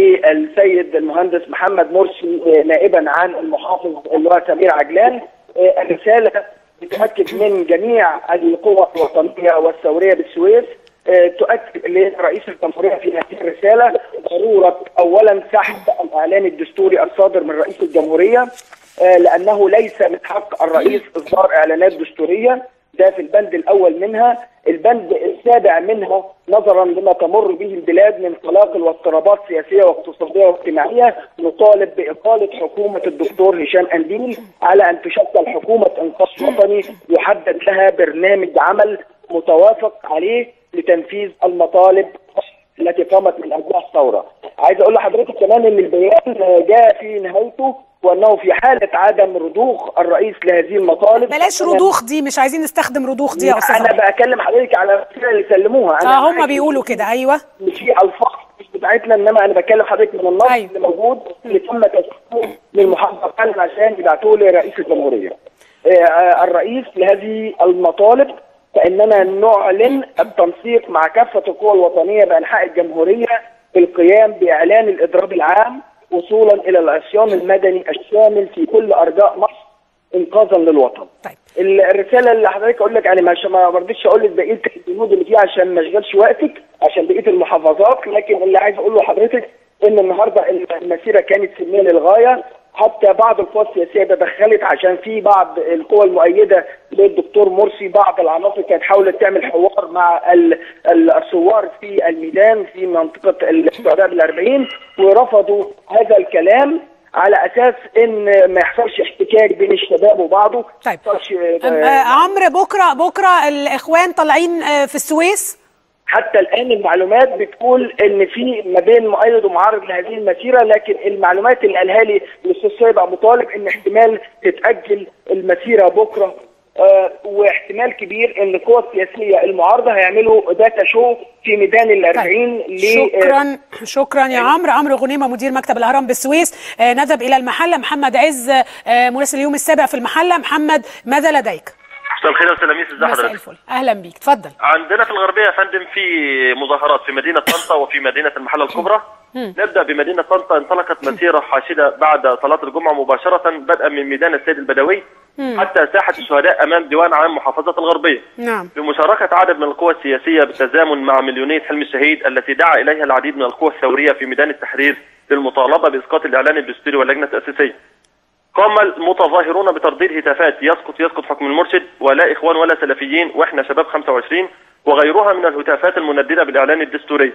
للسيد المهندس محمد مرسي آه، نائبا عن المحافظ اللي هو سمير عجلان آه، الرساله بتؤكد من جميع القوى الوطنيه والثوريه بالسويس آه، تؤكد لرئيس الجمهوريه في هذه الرساله ضروره اولا سحب الاعلان الدستوري الصادر من رئيس الجمهوريه آه، لانه ليس من حق الرئيس اصدار اعلانات دستوريه ده في البند الاول منها البند السابع منها نظرا لما تمر به البلاد من قلاقل واضطرابات سياسيه واقتصاديه واجتماعيه نطالب باقاله حكومه الدكتور هشام انديل على ان تشكل حكومه انقاذ وطني يحدد لها برنامج عمل متوافق عليه لتنفيذ المطالب التي قامت من اجلها الثوره. عايز اقول لحضرتك كمان ان البيان جاء في نهايته وانه في حاله عدم رضوخ الرئيس لهذه المطالب بلاش رضوخ دي مش عايزين نستخدم رضوخ دي يا استاذ انا عمرو. بكلم حضرتك على الرساله اللي سلموها انا اه هم معاكي. بيقولوا كده ايوه مش في الفاظ مش بتاعتنا انما انا بكلم حضرتك من النص أيوة. اللي موجود اللي تم تسليمه للمحافظه فعلا عشان يبعتوه لرئيس الجمهوريه. آه، آه، الرئيس لهذه المطالب فاننا نعلن التنسيق مع كافه القوى الوطنيه بانحاء الجمهوريه بالقيام باعلان الاضراب العام وصولا الى العصيان المدني الشامل في كل ارجاء مصر انقاذا للوطن. طيب ال- الرساله اللي حضرتك اقول لك يعني عشان ما رضيتش اقول لك بقيه البنود اللي فيها عشان ما اشغلش وقتك عشان بقيه المحافظات لكن اللي عايز اقوله لحضرتك ان النهارده المسيره كانت سلميه للغايه حتى بعض القوى السياسيه تدخلت عشان في بعض القوى المؤيده للدكتور مرسي بعض العناصر كانت حاولت تعمل حوار مع ال- ال- الثوار في الميدان في منطقه الاستعداد الأربعين ورفضوا هذا الكلام على اساس ان ما يحصلش احتكاك بين الشباب وبعضه طيب ما يحصلش أم- آه، عمرو بكره بكره الاخوان طالعين آه، في السويس حتى الان المعلومات بتقول ان في ما بين مؤيد ومعارض لهذه المسيره لكن المعلومات اللي قالها لي الاستاذ سيد ابو طالب ان احتمال تتاجل المسيره بكره آه واحتمال كبير ان القوى السياسيه المعارضه هيعملوا داتا شو في ميدان الأربعين ل شكرا شكرا يا عمرو عمرو غنيمه مدير مكتب الاهرام بالسويس آه، نذهب الى المحله محمد عز آه، مراسل اليوم السابع في المحله محمد ماذا لديك مساء الخير يا استاذ لميس ازي مساء حضرتك الفل اهلا بيك اتفضل عندنا في الغربيه يا فندم في مظاهرات في مدينه طنطا وفي مدينه المحله الكبرى نبدا بمدينه طنطا انطلقت مسيره حاشده بعد صلاه الجمعه مباشره بدءا من ميدان السيد البدوي حتى ساحه الشهداء امام ديوان عام محافظه الغربيه نعم بمشاركة عدد من القوى السياسية بالتزامن مع مليونية حلم الشهيد التي دعا إليها العديد من القوى الثورية في ميدان التحرير للمطالبة بإسقاط الإعلان الدستوري واللجنة التأسيسية. قام المتظاهرون بترديد هتافات يسقط يسقط حكم المرشد ولا إخوان ولا سلفيين وإحنا شباب 25 وغيرها من الهتافات المنددة بالإعلان الدستوري.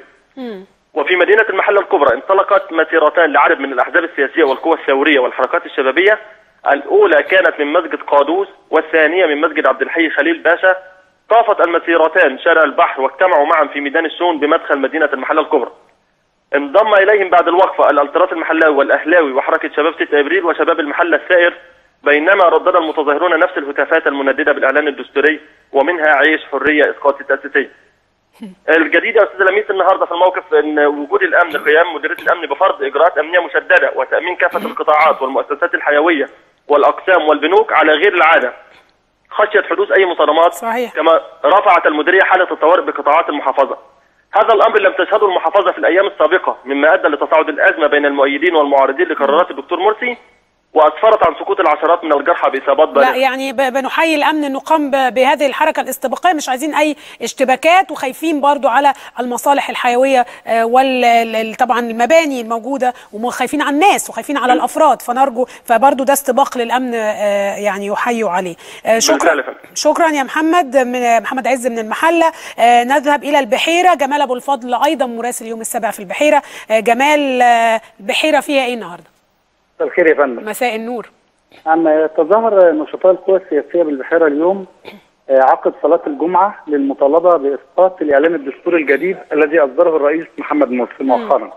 وفي مدينة المحلة الكبرى انطلقت مسيرتان لعدد من الأحزاب السياسية والقوى الثورية والحركات الشبابية الأولى كانت من مسجد قادوس والثانية من مسجد عبد الحي خليل باشا طافت المسيرتان شارع البحر واجتمعوا معا في ميدان الشون بمدخل مدينة المحلة الكبرى انضم إليهم بعد الوقفة الالتراس المحلاوي والأهلاوي وحركة شباب 6 أبريل وشباب المحلة السائر بينما ردد المتظاهرون نفس الهتافات المنددة بالإعلان الدستوري ومنها عيش حرية إسقاط التأسيسية الجديد يا استاذ لميس النهارده في الموقف ان وجود الامن قيام مديريه الامن بفرض اجراءات امنيه مشدده وتامين كافه القطاعات والمؤسسات الحيويه والاقسام والبنوك على غير العاده خشيه حدوث اي مصادمات صحيح. كما رفعت المديريه حاله الطوارئ بقطاعات المحافظه هذا الامر لم تشهده المحافظه في الايام السابقه مما ادى لتصاعد الازمه بين المؤيدين والمعارضين لقرارات الدكتور مرسي واسفرت عن سقوط العشرات من الجرحى باصابات لا بالغه يعني ب- بنحيي الامن انه قام ب- بهذه الحركه الاستباقيه مش عايزين اي اشتباكات وخايفين برضو على المصالح الحيويه آه، وال ال- طبعا المباني الموجوده وخايفين على الناس وخايفين على الافراد فنرجو فبرضو ده استباق للامن آه، يعني يحيوا عليه آه، شكرا بالفعل يا فندم. شكرا يا محمد من محمد عز من المحله آه، نذهب الى البحيره جمال ابو الفضل ايضا مراسل يوم السابع في البحيره آه، جمال آه، البحيره فيها ايه النهارده مساء الخير يا فندم مساء النور عم يتظاهر نشطاء القوى السياسية بالبحيرة اليوم آه، عقب صلاة الجمعة للمطالبة بإسقاط الإعلان الدستوري الجديد الذي أصدره الرئيس محمد مرسي مؤخرا.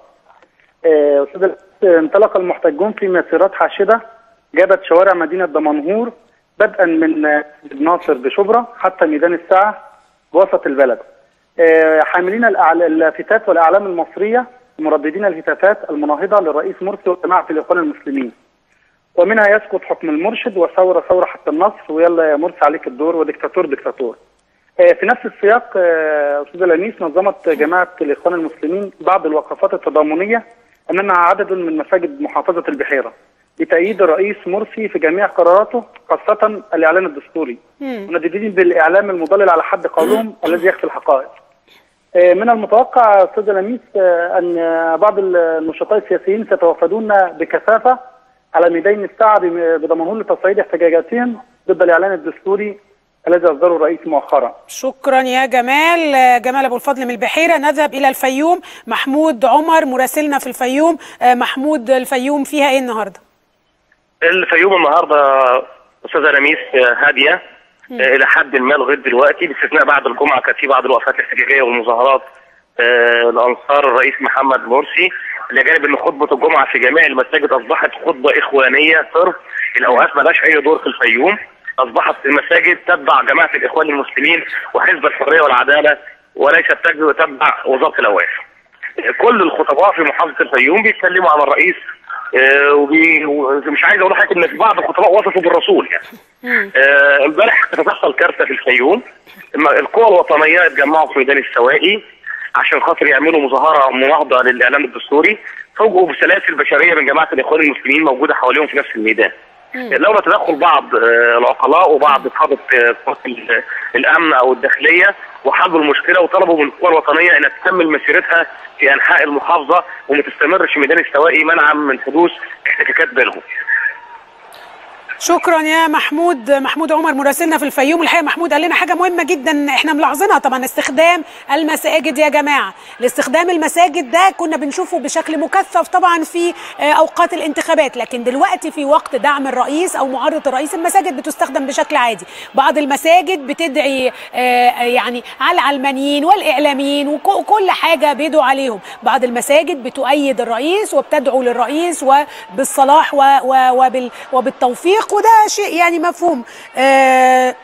آه، أستاذ الرئيس، انطلق المحتجون في مسيرات حاشدة جابت شوارع مدينة دمنهور بدءا من آه، ناصر بشبرا حتى ميدان الساعة بوسط البلد. آه، حاملين الأعل- اللافتات والأعلام المصرية مرددين الهتافات المناهضة للرئيس مرسي وجماعة الإخوان المسلمين. ومنها يسقط حكم المرشد وثوره ثوره حتى النصر ويلا يا مرسي عليك الدور وديكتاتور ديكتاتور. آه، في نفس السياق آه، استاذ لميس نظمت جماعه الاخوان المسلمين بعض الوقفات التضامنيه امام عدد من مساجد محافظه البحيره لتأييد الرئيس مرسي في جميع قراراته خاصة الإعلان الدستوري منددين بالإعلام المضلل على حد قولهم الذي يخفي الحقائق آه، من المتوقع أستاذ لميس آه، أن آه، بعض النشطاء السياسيين سيتوافدون بكثافة على ميدان الساعة بم- بدمنهور لتصعيد احتجاجاتهم ضد الإعلان الدستوري الذي أصدره الرئيس مؤخرا شكرا يا جمال آه، جمال ابو الفضل من البحيره نذهب الى الفيوم محمود عمر مراسلنا في الفيوم آه، محمود الفيوم فيها ايه النهارده الفيوم النهارده استاذه لميس هاديه آه، الى حد ما لغايه دلوقتي باستثناء بعد الجمعه كانت في بعض الوقفات الاحتجاجيه والمظاهرات آه، لانصار الرئيس محمد مرسي الى جانب ان خطبه الجمعه في جميع المساجد اصبحت خطبه اخوانيه صرف الاوقاف ملهاش اي دور في الفيوم اصبحت المساجد تتبع جماعه الاخوان المسلمين وحزب الحريه والعداله وليست تج- تتبع وزاره الاوقاف. كل الخطباء في محافظه الفيوم بيتكلموا عن الرئيس آه، وبي- ومش عايز اقول لحضرتك ان في بعض الخطباء وصفوا بالرسول يعني آه، امبارح تحصل كارثه في الفيوم الم- القوى الوطنيه اتجمعوا في ميدان السواقي عشان خاطر يعملوا مظاهره مناهضه للاعلان الدستوري فوجئوا بسلاسل بشريه من جماعه الاخوان المسلمين موجوده حواليهم في نفس الميدان. لولا تدخل بعض آه، العقلاء وبعض اصحاب آه، قوات ال- الامن او الداخليه وحلوا المشكله وطلبوا من القوى الوطنيه انها تكمل مسيرتها في انحاء المحافظه وما تستمرش في ميدان السواقي منعا من حدوث احتكاكات بينهم. شكرا يا محمود محمود عمر مراسلنا في الفيوم الحقيقه محمود قال لنا حاجه مهمه جدا احنا ملاحظينها طبعا استخدام المساجد يا جماعه الاستخدام المساجد ده كنا بنشوفه بشكل مكثف طبعا في آه، اوقات الانتخابات لكن دلوقتي في وقت دعم الرئيس او معارضه الرئيس المساجد بتستخدم بشكل عادي بعض المساجد بتدعي آه، يعني على العلمانيين والاعلاميين وك- وكل حاجه بيدعوا عليهم بعض المساجد بتؤيد الرئيس وبتدعو للرئيس وبالصلاح و- و- وبال- وبالتوفيق وده شيء يعني مفهوم آه،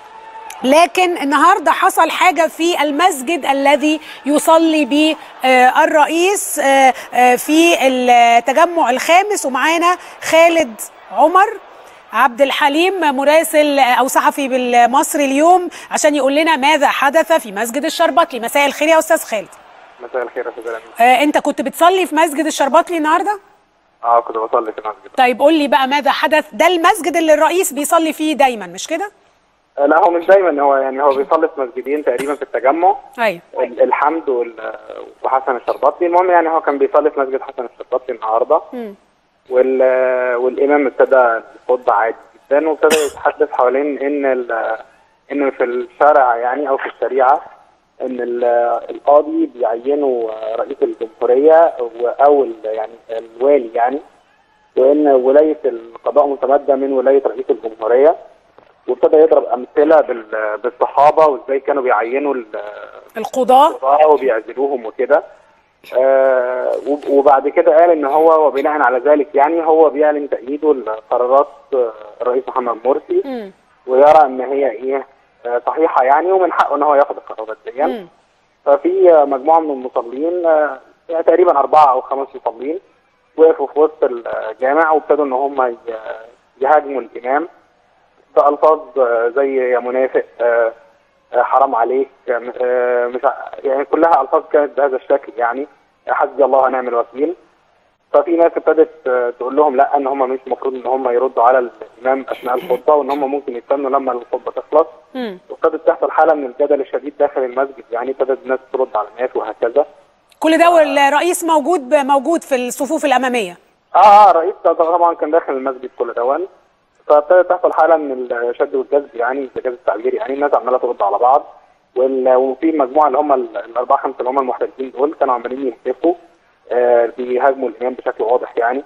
لكن النهارده حصل حاجه في المسجد الذي يصلي به آه، الرئيس آه، آه، في التجمع الخامس ومعانا خالد عمر عبد الحليم مراسل او صحفي بالمصري اليوم عشان يقول لنا ماذا حدث في مسجد الشربطلي مساء الخير يا استاذ خالد مساء الخير يا استاذ امين آه، انت كنت بتصلي في مسجد الشربطلي النهارده اه كنت بصلي في المسجد طيب قول لي بقى ماذا حدث ده المسجد اللي الرئيس بيصلي فيه دايما مش كده آه، لا هو مش دايما هو يعني هو بيصلي في مسجدين تقريبا في التجمع ايوه ال- الحمد وال- وحسن الشربطلي المهم يعني هو كان بيصلي في مسجد حسن الشربطلي النهارده مم. وال والامام ابتدى الخطبه عادي جدا وابتدى يتحدث حوالين ان ال- ان في الشرع يعني او في الشريعه ان ال- القاضي بيعينوا رئيس الجمهوريه و- او ال- يعني الوالي يعني وان ولايه القضاء متمده من ولايه رئيس الجمهوريه وابتدى يضرب امثله بال- بالصحابه وازاي كانوا بيعينوا ال- القضاة القضاة وبيعزلوهم وكده آه وب- وبعد كده قال ان هو وبناء على ذلك يعني هو بيعلن تأييده لقرارات آه، الرئيس محمد مرسي مم. ويرى ان هي ايه آه، صحيحه يعني ومن حقه ان هو ياخد القرارات دي مم. ففي آه، مجموعه من المصلين آه، يعني تقريبا اربعه او خمس مصلين وقفوا في وسط الجامع وابتدوا ان هم ي- يهاجموا الامام بألفاظ آه، زي يا منافق آه، آه، حرام عليك آه، آه، مش ع- يعني كلها ألفاظ كانت بهذا الشكل يعني حسبي الله ونعم الوكيل ففي ناس ابتدت آه، تقول لهم لا ان هم مش المفروض ان هم يردوا على الامام اثناء الخطبه وان هم ممكن يستنوا لما الخطبه تخلص مم. وابتدت تحصل حاله من الجدل الشديد داخل المسجد يعني ابتدت الناس ترد على الناس وهكذا كل ده والرئيس موجود موجود في الصفوف الاماميه اه اه الرئيس ده طبعا كان داخل المسجد كل دون فابتدت تحصل حاله من الشد والجذب يعني بجاز التعبير يعني الناس عماله ترد على بعض وال- وفي مجموعه اللي هم ال- الاربعه خمسه اللي هم المحتجين دول كانوا عمالين يهتفوا آه بيهاجموا الامام بشكل واضح يعني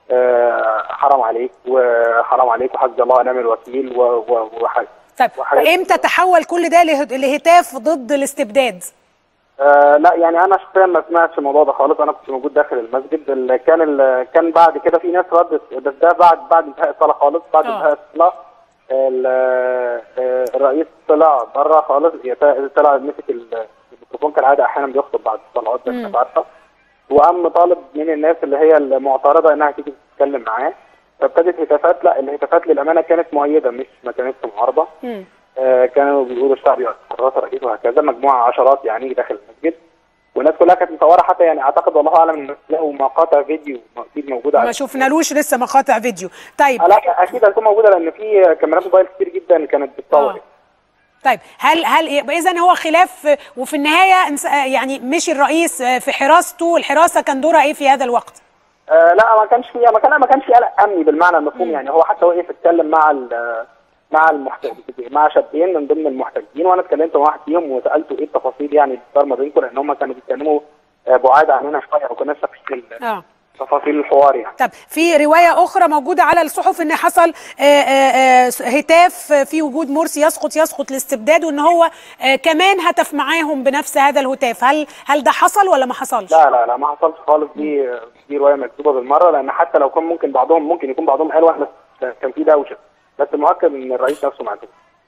آه، حرام عليك وحرام عليك وحسبي الله ونعم الوكيل و- و- وح- طيب وحاجات- امتى تحول كل ده له- لهتاف ضد الاستبداد آه لا يعني انا شخصيا ما سمعتش الموضوع ده خالص انا كنت موجود داخل المسجد اللي كان ال- كان بعد كده في ناس ردت بس ده بعد بعد انتهاء الصلاه خالص بعد آه. انتهاء الصلاه ال- آه، الرئيس طلع بره خالص يت- طلع مسك ال- الميكروفون كالعاده احيانا بيخطب بعد الصلوات زي ما انت عارفه وقام طالب من الناس اللي هي المعترضه انها تيجي تتكلم معاه فابتدت هتافات لا الهتافات للامانه كانت مؤيده مش ما كانتش معارضه مم. آه، كانوا بيقولوا الشعب يعطي قرارات الرئيس وهكذا مجموعه عشرات يعني داخل المسجد والناس كلها كانت مصوره حتى يعني اعتقد والله اعلم ان لقوا مقاطع فيديو اكيد موجوده ما شفنالوش لسه مقاطع فيديو طيب آه، لا اكيد هتكون موجوده لان في كاميرات موبايل كتير جدا كانت بتصور طيب هل هل اذا هو خلاف وفي النهايه انس- يعني مشي الرئيس في حراسته الحراسه كان دورها ايه في هذا الوقت؟ آه لا ما كانش في ما كان ما كانش في قلق امني بالمعنى المفهوم يعني هو حتى وقف اتكلم مع ال- مع المحتجين مع شابين من ضمن المحتجين وانا اتكلمت مع واحد فيهم وسالته ايه التفاصيل يعني اللي صار ما بينكم لان هم كانوا بيتكلموا آه، بعاد عننا شويه ما كناش فاهمين اه تفاصيل الحوار يعني طب في روايه اخرى موجوده على الصحف ان حصل آه، آه، آه، هتاف في وجود مرسي يسقط يسقط الاستبداد وان هو آه، كمان هتف معاهم بنفس هذا الهتاف هل هل ده حصل ولا ما حصلش؟ لا لا لا ما حصلش خالص دي دي روايه مكتوبه بالمره لان حتى لو كان ممكن بعضهم ممكن يكون بعضهم قال واحد بس كان في دوشه بس المؤكد ان الرئيس نفسه ما عندوش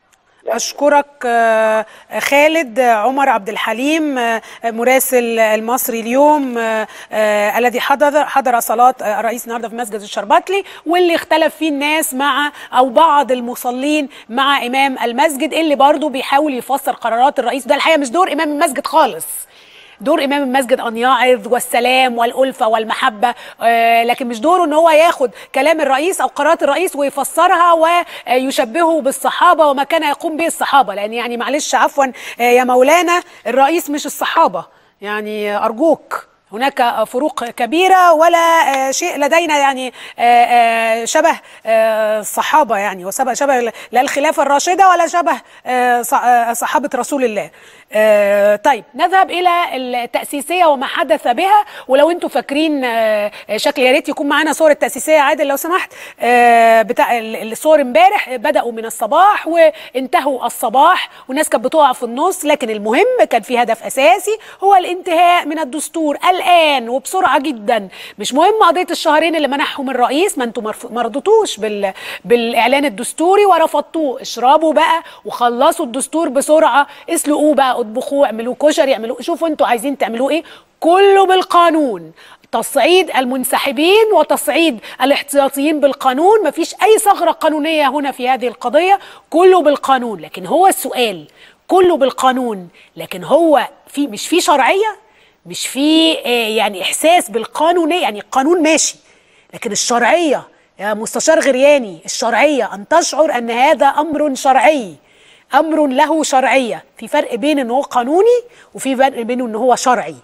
أشكرك آه، خالد آه، عمر عبد الحليم آه، مراسل المصري اليوم آه، آه، الذي حضر حضر صلاة آه، الرئيس النهارده في مسجد الشربتلي واللي اختلف فيه الناس مع أو بعض المصلين مع إمام المسجد اللي برضه بيحاول يفسر قرارات الرئيس ده الحقيقة مش دور إمام المسجد خالص دور امام المسجد ان يعظ والسلام والالفه والمحبه آه لكن مش دوره ان هو ياخد كلام الرئيس او قرارات الرئيس ويفسرها ويشبهه بالصحابه وما كان يقوم به الصحابه لان يعني معلش عفوا آه يا مولانا الرئيس مش الصحابه يعني ارجوك هناك فروق كبيرة ولا آه، شيء لدينا يعني آه، آه، شبه آه، الصحابة يعني وشبه شبه لا الخلافة الراشدة ولا شبه آه، ص- آه، صحابة رسول الله آه، طيب نذهب إلى التأسيسية وما حدث بها ولو أنتم فاكرين آه، شكل يا ريت يكون معانا صور التأسيسية عادل لو سمحت آه، بتاع ال- الصور امبارح بدأوا من الصباح وانتهوا الصباح والناس كانت بتقع في النص لكن المهم كان في هدف أساسي هو الانتهاء من الدستور الآن وبسرعة جدا مش مهم قضية الشهرين اللي منحهم الرئيس ما انتم مرف- ما رضيتوش بال... بالإعلان الدستوري ورفضتوه اشربوا بقى وخلصوا الدستور بسرعة اسلقوه بقى اطبخوه اعملوه كشري اعملوه شوفوا انتوا عايزين تعملوه ايه كله بالقانون تصعيد المنسحبين وتصعيد الاحتياطيين بالقانون مفيش اي ثغره قانونيه هنا في هذه القضيه كله بالقانون لكن هو السؤال كله بالقانون لكن هو في مش في شرعيه مش في آه، يعني احساس بالقانونيه يعني القانون ماشي لكن الشرعيه يا مستشار غرياني الشرعيه ان تشعر ان هذا امر شرعي امر له شرعيه في فرق بين ان هو قانوني وفي فرق بين ان هو شرعي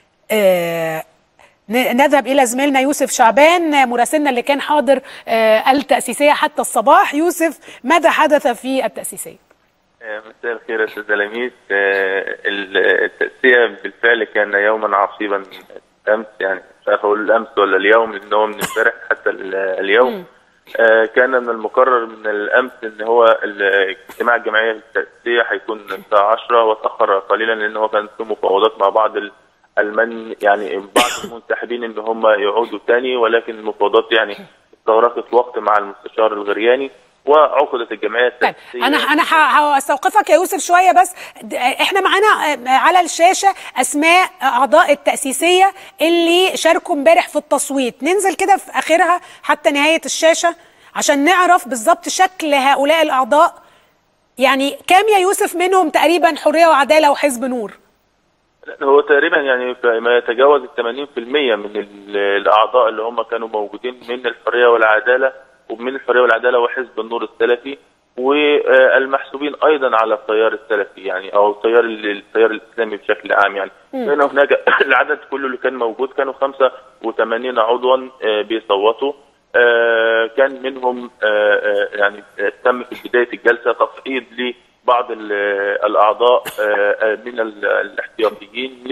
آه ن- نذهب الى زميلنا يوسف شعبان مراسلنا اللي كان حاضر آه التاسيسيه حتى الصباح يوسف ماذا حدث في التاسيسيه مساء الخير يا استاذ لميس آه، ال- التأسية بالفعل كان يوما عصيبا امس يعني مش عارف اقول الامس ولا اليوم لان هو من امبارح حتى ال- اليوم آه، كان من المقرر من الامس ان هو ال- اجتماع الجمعيه التأسيسية هيكون الساعه 10 وتاخر قليلا لان هو كان في مفاوضات مع بعض ال- المن يعني بعض المنسحبين ان هم يعودوا تاني ولكن المفاوضات يعني استغرقت وقت مع المستشار الغرياني وعقدت الجمعيه التأسيسية انا انا ه- هستوقفك يا يوسف شويه بس د- احنا معانا آه، على الشاشه اسماء اعضاء التاسيسيه اللي شاركوا امبارح في التصويت ننزل كده في اخرها حتى نهايه الشاشه عشان نعرف بالظبط شكل هؤلاء الاعضاء يعني كام يا يوسف منهم تقريبا حريه وعداله وحزب نور هو تقريبا يعني ما يتجاوز ال 80% من ال- الاعضاء اللي هم كانوا موجودين من الحريه والعداله ومن الحريه والعداله وحزب النور السلفي والمحسوبين ايضا على التيار السلفي يعني او التيار ال- التيار الاسلامي بشكل عام يعني مم. لان هناك العدد كله اللي كان موجود كانوا 85 عضوا آه، بيصوتوا آه، كان منهم آه، آه، يعني آه، تم في بدايه الجلسه تصعيد لبعض ال- الاعضاء آه، آه، من ال- الاحتياطيين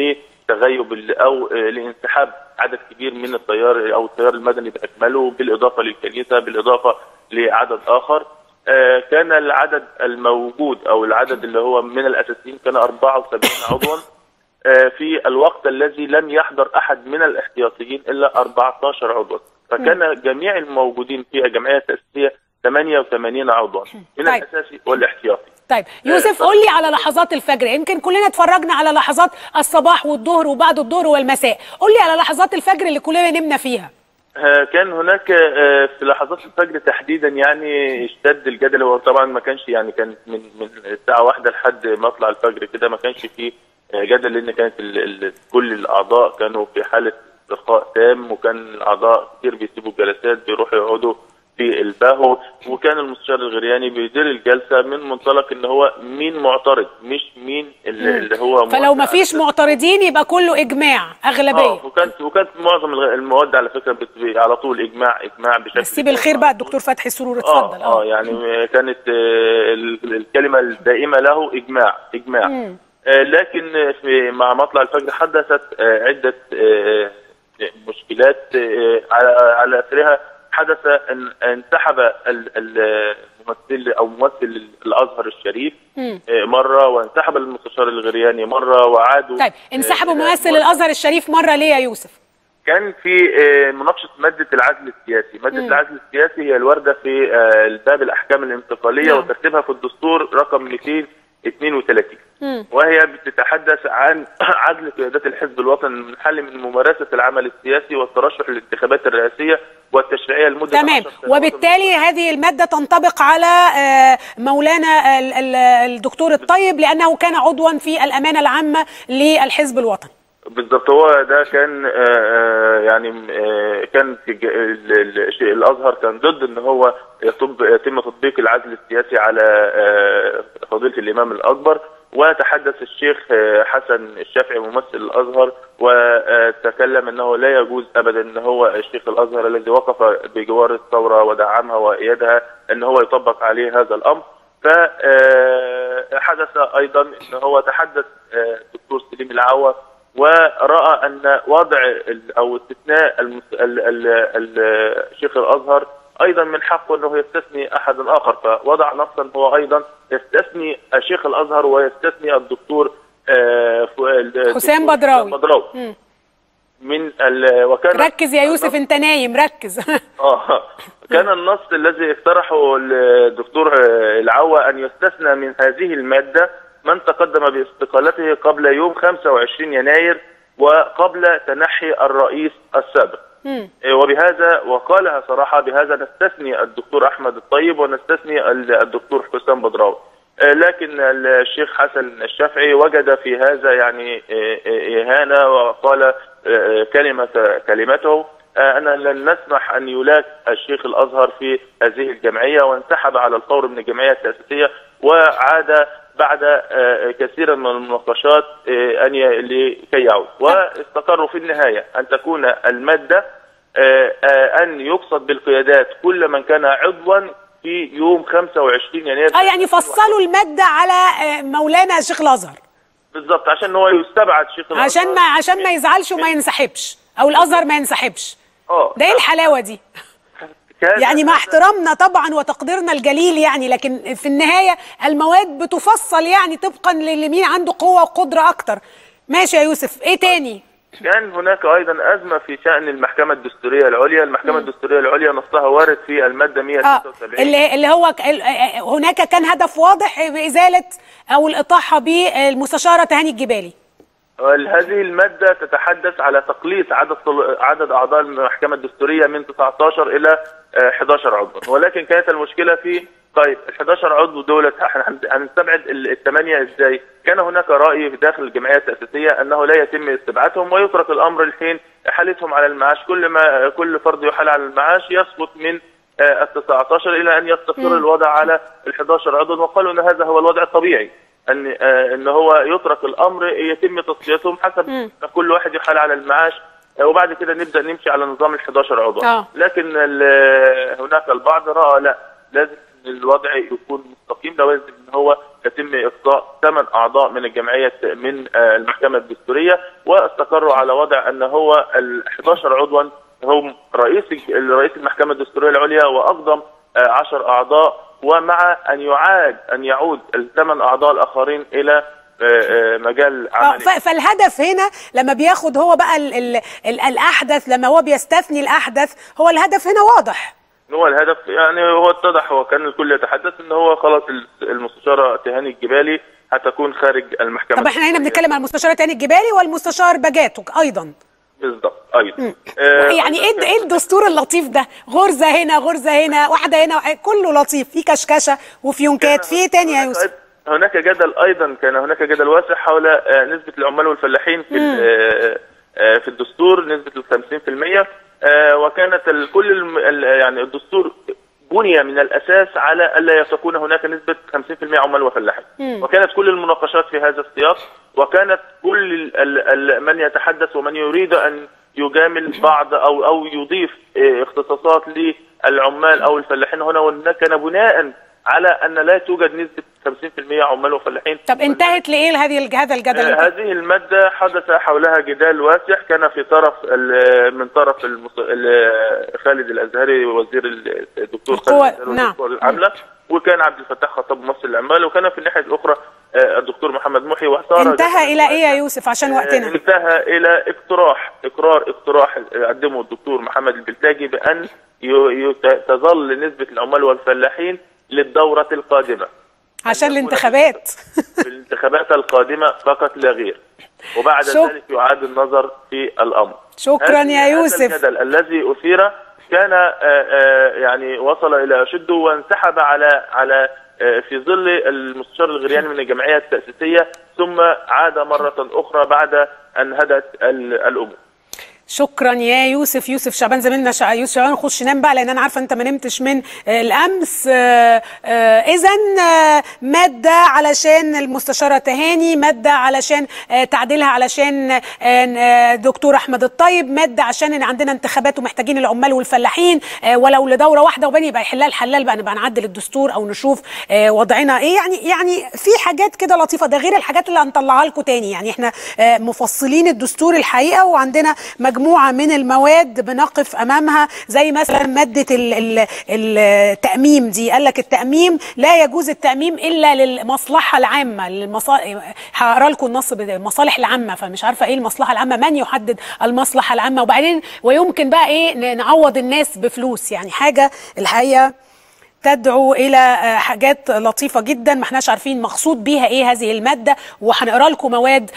تغيب ال- او آه، لانسحاب عدد كبير من التيار او التيار المدني باكمله بالاضافه للكنيسه بالاضافه لعدد اخر آه، كان العدد الموجود او العدد اللي هو من الاساسيين كان 74 عضوا آه، في الوقت الذي لم يحضر احد من الاحتياطيين الا 14 عضوا فكان جميع الموجودين في الجمعيه التاسيسيه 88 عضوا من طيب. الاساسي والاحتياطي طيب يوسف قول لي على لحظات الفجر يمكن كلنا اتفرجنا على لحظات الصباح والظهر وبعد الظهر والمساء قول لي على لحظات الفجر اللي كلنا نمنا فيها آه، كان هناك آه، في لحظات الفجر تحديدا يعني اشتد الجدل هو طبعا ما كانش يعني كان من من الساعه واحدة لحد مطلع الفجر كده ما كانش فيه آه، جدل لان كانت ال ال كل الاعضاء كانوا في حاله استرخاء تام وكان الاعضاء كتير بيسيبوا الجلسات بيروحوا يقعدوا في الباهو وكان المستشار الغرياني بيدير الجلسه من منطلق ان هو مين معترض مش مين اللي, اللي هو فلو ما فيش معترضين يبقى كله اجماع اغلبيه اه وكانت وكانت معظم الغ- المواد على فكره بت- على طول اجماع اجماع بشكل بس سيب الخير بقى الدكتور فتحي السرور اه اتفضل اه يعني كانت آه، ال- الكلمه الدائمه له اجماع اجماع مم. آه، لكن في مع مطلع الفجر حدثت آه، عده آه، مشكلات آه، على على اثرها حدث ان انسحب ال- ال- الممثل او ممثل الازهر الشريف مم. آه، مره وانسحب المستشار الغرياني مره وعادوا طيب انسحبوا آه، ممثل الازهر الشريف مره ليه يا يوسف كان في آه، مناقشه ماده العزل السياسي، ماده مم. العزل السياسي هي الوارده في آه، الباب الاحكام الانتقاليه نعم. وترتيبها في الدستور رقم 232 مم. وهي بتتحدث عن عزل قيادات الحزب الوطني المنحل من ممارسه العمل السياسي والترشح للانتخابات الرئاسيه والتشريعيه لمده تمام 10 سنوات وبالتالي هذه المادة تنطبق على آه، مولانا ال- ال- الدكتور الطيب لأنه كان عضوا في الأمانة العامة للحزب الوطني بالظبط هو ده كان آه، آه، يعني آه، كان في ج- ال- ال- الشيء الازهر كان ضد ان هو يطب يتم تطبيق العزل السياسي على آه، فضيله الامام الاكبر وتحدث الشيخ آه، حسن الشافعي ممثل الازهر وتكلم انه لا يجوز ابدا ان هو الشيخ الازهر الذي وقف بجوار الثوره ودعمها وايدها ان هو يطبق عليه هذا الامر فحدث ايضا ان هو تحدث آه، الدكتور سليم العوا وراى ان وضع ال- او استثناء المس- ال- ال- ال- الشيخ الازهر ايضا من حقه انه يستثني احد اخر فوضع نصا هو ايضا يستثني الشيخ الازهر ويستثني الدكتور آه، ف- الدكتور حسام بدراوي. بدراوي مم. من ال- وكان ركز يا يوسف انت نايم ركز اه كان النص الذي اقترحه الدكتور العوا ان يستثنى من هذه الماده من تقدم باستقالته قبل يوم 25 يناير وقبل تنحي الرئيس السابق مم. إيه، وبهذا وقالها صراحة بهذا نستثني الدكتور أحمد الطيب ونستثني ال- الدكتور حسام بدراوي آه، لكن الشيخ حسن الشافعي وجد في هذا يعني آه، آه، إهانة وقال آه، آه، كلمة كلمته آه، أنا لن نسمح أن يلاك الشيخ الأزهر في هذه الجمعية وانسحب على الفور من الجمعية التأسيسية وعاد بعد آه، كثير من المناقشات آه، أن ي- لكي يعود واستقروا في النهاية أن تكون المادة آه، آه، أن يقصد بالقيادات كل من كان عضوا في يوم 25 يناير اه يعني فصلوا المادة على آه، مولانا الشيخ الازهر بالضبط عشان هو يستبعد شيخ الأزهر عشان ما عشان ما يزعلش وما ينسحبش او الازهر ما ينسحبش اه ده ايه الحلاوة دي كان- يعني مع احترامنا طبعا وتقديرنا الجليل يعني لكن في النهاية المواد بتفصل يعني طبقا لمين عنده قوة وقدرة اكتر ماشي يا يوسف ايه تاني كان هناك ايضا ازمه في شان المحكمه الدستوريه العليا، المحكمه الدستوريه العليا نصها وارد في الماده اه 176 اللي اللي هو ك- ال- آه، هناك كان هدف واضح بإزالة او الإطاحة بالمستشارة تهاني الجبالي هذه المادة تتحدث على تقليص عدد طل- عدد أعضاء المحكمة الدستورية من 19 إلى آه، 11 عضوا ولكن كانت المشكلة في طيب ال 11 عضو دولة احنا هن- هنستبعد ال- الثمانية ازاي؟ كان هناك رأي في داخل الجمعية التأسيسية أنه لا يتم استبعادهم ويترك الأمر الحين إحالتهم على المعاش كل ما كل فرد يحال على المعاش يسقط من آه، ال 19 إلى أن يستقر مم. الوضع على ال 11 عضو وقالوا أن هذا هو الوضع الطبيعي ان آه، ان هو يترك الامر يتم تصفيتهم حسب مم. ما كل واحد يحال على المعاش آه، وبعد كده نبدا نمشي على نظام ال 11 عضو آه. لكن ال- هناك البعض راى لا لازم الوضع يكون مستقيم لازم ان هو يتم اقصاء ثمان اعضاء من الجمعيه من آه، المحكمه الدستوريه واستقروا على وضع ان هو ال 11 عضوا هم رئيس رئيس المحكمه الدستوريه العليا واقدم آه، 10 اعضاء ومع ان يعاد ان يعود الثمان اعضاء الاخرين الى آه، آه، مجال آه، عملي ف- فالهدف هنا لما بياخد هو بقى ال ال ال الاحدث لما هو بيستثني الاحدث هو الهدف هنا واضح هو الهدف يعني هو اتضح وكان الكل يتحدث ان هو خلاص المستشاره تهاني الجبالي هتكون خارج المحكمه طب احنا هنا بنتكلم عن المستشار تاني الجبالي والمستشار بجاتك ايضا بالضبط ايضا آه، يعني ايه ايه الدستور اللطيف ده غرزه هنا غرزه هنا واحده هنا كله لطيف في كشكشه وفيونكات في ايه تاني يا يوسف هناك جدل ايضا كان هناك جدل واسع حول آه، نسبه العمال والفلاحين في ال- آه، آه، في الدستور نسبه ال 50% آه، وكانت ال- كل الم- ال- يعني الدستور بني من الاساس على الا تكون هناك نسبه 50% عمال وفلاحين مم. وكانت كل المناقشات في هذا السياق وكانت كل ال ال ال من يتحدث ومن يريد ان يجامل بعض او او يضيف آه، اختصاصات للعمال او الفلاحين هنا وده كان بناء على ان لا توجد نسبه 50% عمال وفلاحين طب انتهت لايه هذه الج- هذا الجدل آه، هذه المادة حدث حولها جدال واسع كان في طرف ال- من طرف المص... ال- خالد الأزهري وزير ال- الدكتور خالد القوى- الأزهري نعم. وزير العملة وكان عبد الفتاح خطاب مصر العمال وكان في الناحية الأخرى آه، الدكتور محمد محي وصار انتهى الى ايه يا يوسف عشان وقتنا انتهى إلى اقتراح إقرار اقتراح قدمه الدكتور محمد البلتاجي بأن ي... ي... تظل نسبة العمال والفلاحين للدورة القادمة عشان الانتخابات في الانتخابات القادمة فقط لا غير وبعد شك- ذلك يعاد النظر في الأمر شكرا هذه- يا يوسف. هذا الجدل الذي أثير كان آه، آه، يعني وصل إلى شده وانسحب على على آه، في ظل المستشار الغرياني من الجمعية التأسيسية ثم عاد مرة أخرى بعد أن هدت ال- الأمور شكرا يا يوسف يوسف شعبان زميلنا شع... يوسف شعبان خش نام بقى لان انا عارفه انت ما نمتش من آه، الامس اذا ماده علشان المستشاره تهاني ماده علشان آه، تعديلها علشان آه، آه، دكتور احمد الطيب ماده عشان إن عندنا انتخابات ومحتاجين العمال والفلاحين آه، ولو لدوره واحده وبين يبقى يحلها الحلال بقى نبقى نعدل الدستور او نشوف آه، وضعنا ايه يعني يعني في حاجات كده لطيفه ده غير الحاجات اللي هنطلعها لكم تاني يعني احنا آه، مفصلين الدستور الحقيقه وعندنا مجموعه من المواد بنقف امامها زي مثلا ماده ال- ال- التاميم دي قال لك التاميم لا يجوز التاميم الا للمصلحه العامه للمصالح هقرا لكم النص بالمصالح العامه فمش عارفه ايه المصلحه العامه من يحدد المصلحه العامه وبعدين ويمكن بقى ايه ن- نعوض الناس بفلوس يعني حاجه الحقيقه تدعو الى آه، حاجات لطيفه جدا ما احناش عارفين مقصود بيها ايه هذه الماده وهنقرا لكم مواد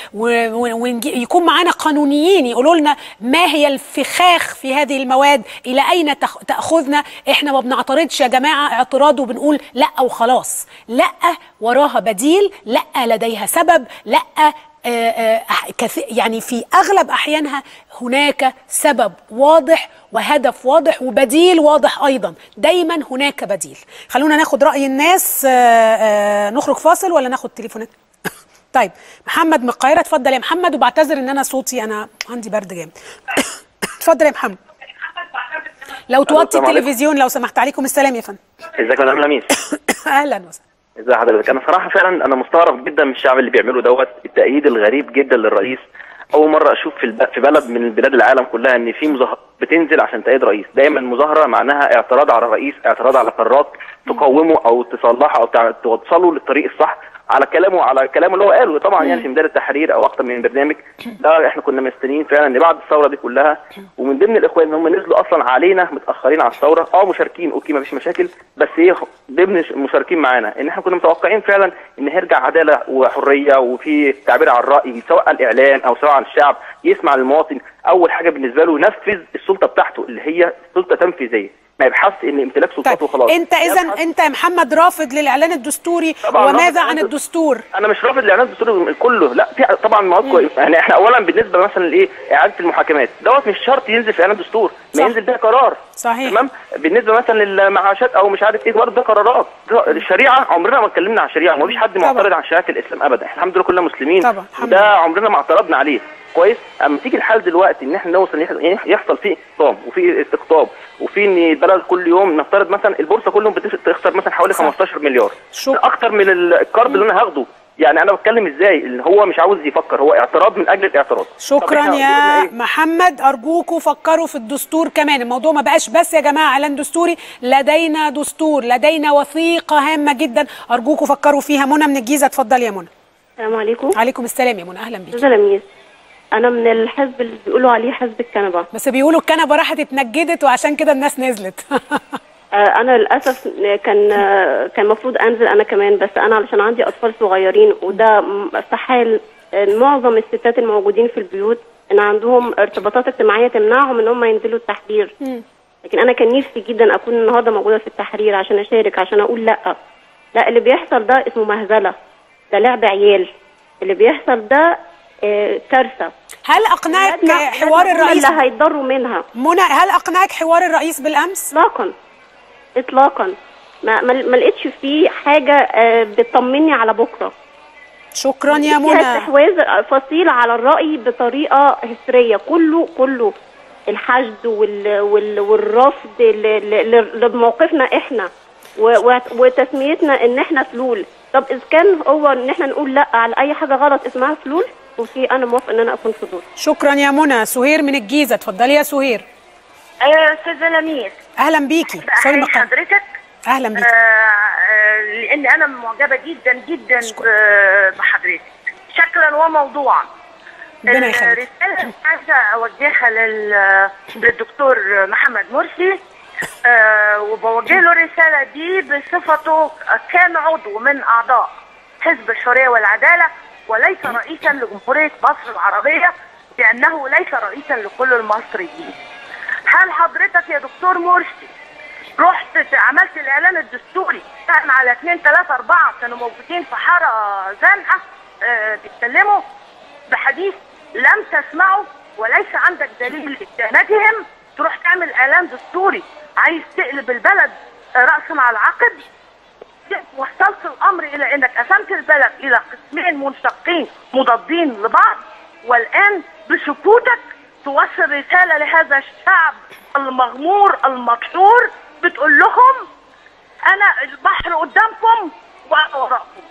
ويكون معانا قانونيين يقولوا لنا ما هي الفخاخ في هذه المواد الى اين تخ- تاخذنا احنا ما بنعترضش يا جماعه اعتراض وبنقول لا وخلاص لا وراها بديل لا لديها سبب لا آه، آه، كث- يعني في اغلب احيانها هناك سبب واضح وهدف واضح وبديل واضح ايضا دايما هناك بديل خلونا ناخد راي الناس آه، آه، نخرج فاصل ولا ناخد تليفونات طيب محمد من القاهره اتفضل يا محمد وبعتذر ان انا صوتي انا عندي برد جامد اتفضل يا محمد لو توطي السلام عليكم. التلفزيون لو سمحت عليكم السلام يا فندم ازيك يا مدام لميس اهلا وسهلا ازي حضرتك انا صراحه فعلا انا مستغرب جدا من الشعب اللي بيعمله دوت التأييد الغريب جدا للرئيس اول مره اشوف في الب... في بلد من بلاد العالم كلها ان في مظاهرات بتنزل عشان تأييد رئيس دايما مظاهره معناها اعتراض على الرئيس اعتراض على قرارات تقومه او تصلحه او تع- توصله للطريق الصح على كلامه على كلامه اللي هو قاله طبعا يعني في ميدان التحرير او اكتر من برنامج ده احنا كنا مستنيين فعلا ان بعد الثوره دي كلها ومن ضمن الاخوان ان هم نزلوا اصلا علينا متاخرين على الثوره اه مشاركين اوكي مفيش مشاكل بس ايه ضمن المشاركين معانا ان احنا كنا متوقعين فعلا ان هيرجع عداله وحريه وفي تعبير عن الراي سواء الاعلام او سواء عن الشعب يسمع للمواطن اول حاجه بالنسبه له ينفذ السلطه بتاعته اللي هي سلطه تنفيذيه ما يبحثش ان امتلاك سلطاته وخلاص انت اذا انت يا محمد رافض للاعلان الدستوري طبعاً رافض وماذا عن الإعلان الدستور انا مش رافض الاعلان الدستوري كله لا في طبعا مواد كويسه يعني احنا اولا بالنسبه مثلا لايه اعاده المحاكمات دوت مش شرط ينزل في اعلان دستور ما ينزل بيها قرار صحيح تمام بالنسبه مثلا للمعاشات او مش عارف ايه برضه ده قرارات ده الشريعه عمرنا ما اتكلمنا عن الشريعه ما فيش حد معترض عن شريعه الاسلام ابدا احنا الحمد لله كلنا مسلمين طبعا الحمد وده عمرنا ما اعترضنا عليه كويس اما تيجي الحال دلوقتي ان احنا نوصل يح- يحصل فيه اقطاب وفي استقطاب وفي ان البلد كل يوم نفترض مثلا البورصه كل يوم بتخسر مثلا حوالي 15 مليار ده اكتر من القرض اللي انا هاخده يعني انا بتكلم ازاي اللي هو مش عاوز يفكر هو اعتراض من اجل الاعتراض طب شكرا إحنا يا قلنا إيه؟ محمد ارجوكوا فكروا في الدستور كمان الموضوع ما بقاش بس يا جماعه اعلان دستوري لدينا دستور لدينا وثيقه هامه جدا ارجوكوا فكروا فيها منى من الجيزه اتفضلي يا منى السلام عليكم عليكم السلام يا منى اهلا بيكي استاذه لميس انا من الحزب اللي بيقولوا عليه حزب الكنبه بس بيقولوا الكنبه راحت اتنجدت وعشان كده الناس نزلت آه، انا للاسف كان آه، كان المفروض انزل انا كمان بس انا علشان عندي اطفال صغيرين وده م- استحال آه، معظم الستات الموجودين في البيوت ان عندهم ارتباطات اجتماعيه تمنعهم ان هم ينزلوا التحرير لكن انا كان نفسي جدا اكون النهارده موجوده في التحرير عشان اشارك عشان اقول لا لا اللي بيحصل ده اسمه مهزله ده لعب عيال اللي بيحصل ده آه، كارثه هل اقنعك ولادنا- حوار ولادنا هم الرئيس اللي هيتضروا منها منى هل اقنعك حوار الرئيس بالامس اطلاقا اطلاقا ما ما ما لقيتش فيه حاجه آه، بتطمني على بكره شكرا يا فيها منى استحواذ فصيل على الراي بطريقه هستيريه كله كله الحشد وال وال والرفض ل- ل- ل- لموقفنا احنا و- و- وتسميتنا ان احنا فلول طب اذا كان هو ان احنا نقول لا على اي حاجه غلط اسمها فلول اوكي انا موافقه ان انا اكون فضول شكرا يا منى سهير من الجيزه اتفضلي يا سهير ايوه يا استاذه لميس اهلا بيكي سوري احيي مقام. حضرتك اهلا بيكي آه آه لان انا معجبه جدا جدا ب- بحضرتك شكلا وموضوعا ربنا يخليك. الرساله اللي عايزه اوجهها لل- للدكتور محمد مرسي آه وبوجه له الرساله دي بصفته كان عضو من اعضاء حزب الحريه والعداله وليس رئيسا لجمهوريه مصر العربيه لانه ليس رئيسا لكل المصريين. هل حضرتك يا دكتور مرسي رحت ت- عملت الاعلان الدستوري كان على اثنين ثلاثة أربعة كانوا موجودين في حارة زنقة آه، بيتكلموا بحديث لم تسمعه وليس عندك دليل لإدانتهم تروح تعمل إعلان دستوري عايز تقلب البلد آه، رأسا على عقب وصلت الأمر إلى أنك قسمت البلد إلى قسمين منشقين مضادين لبعض والآن بسكوتك توصل رسالة لهذا الشعب المغمور المقهور بتقول لهم أنا البحر قدامكم وأنا وراكم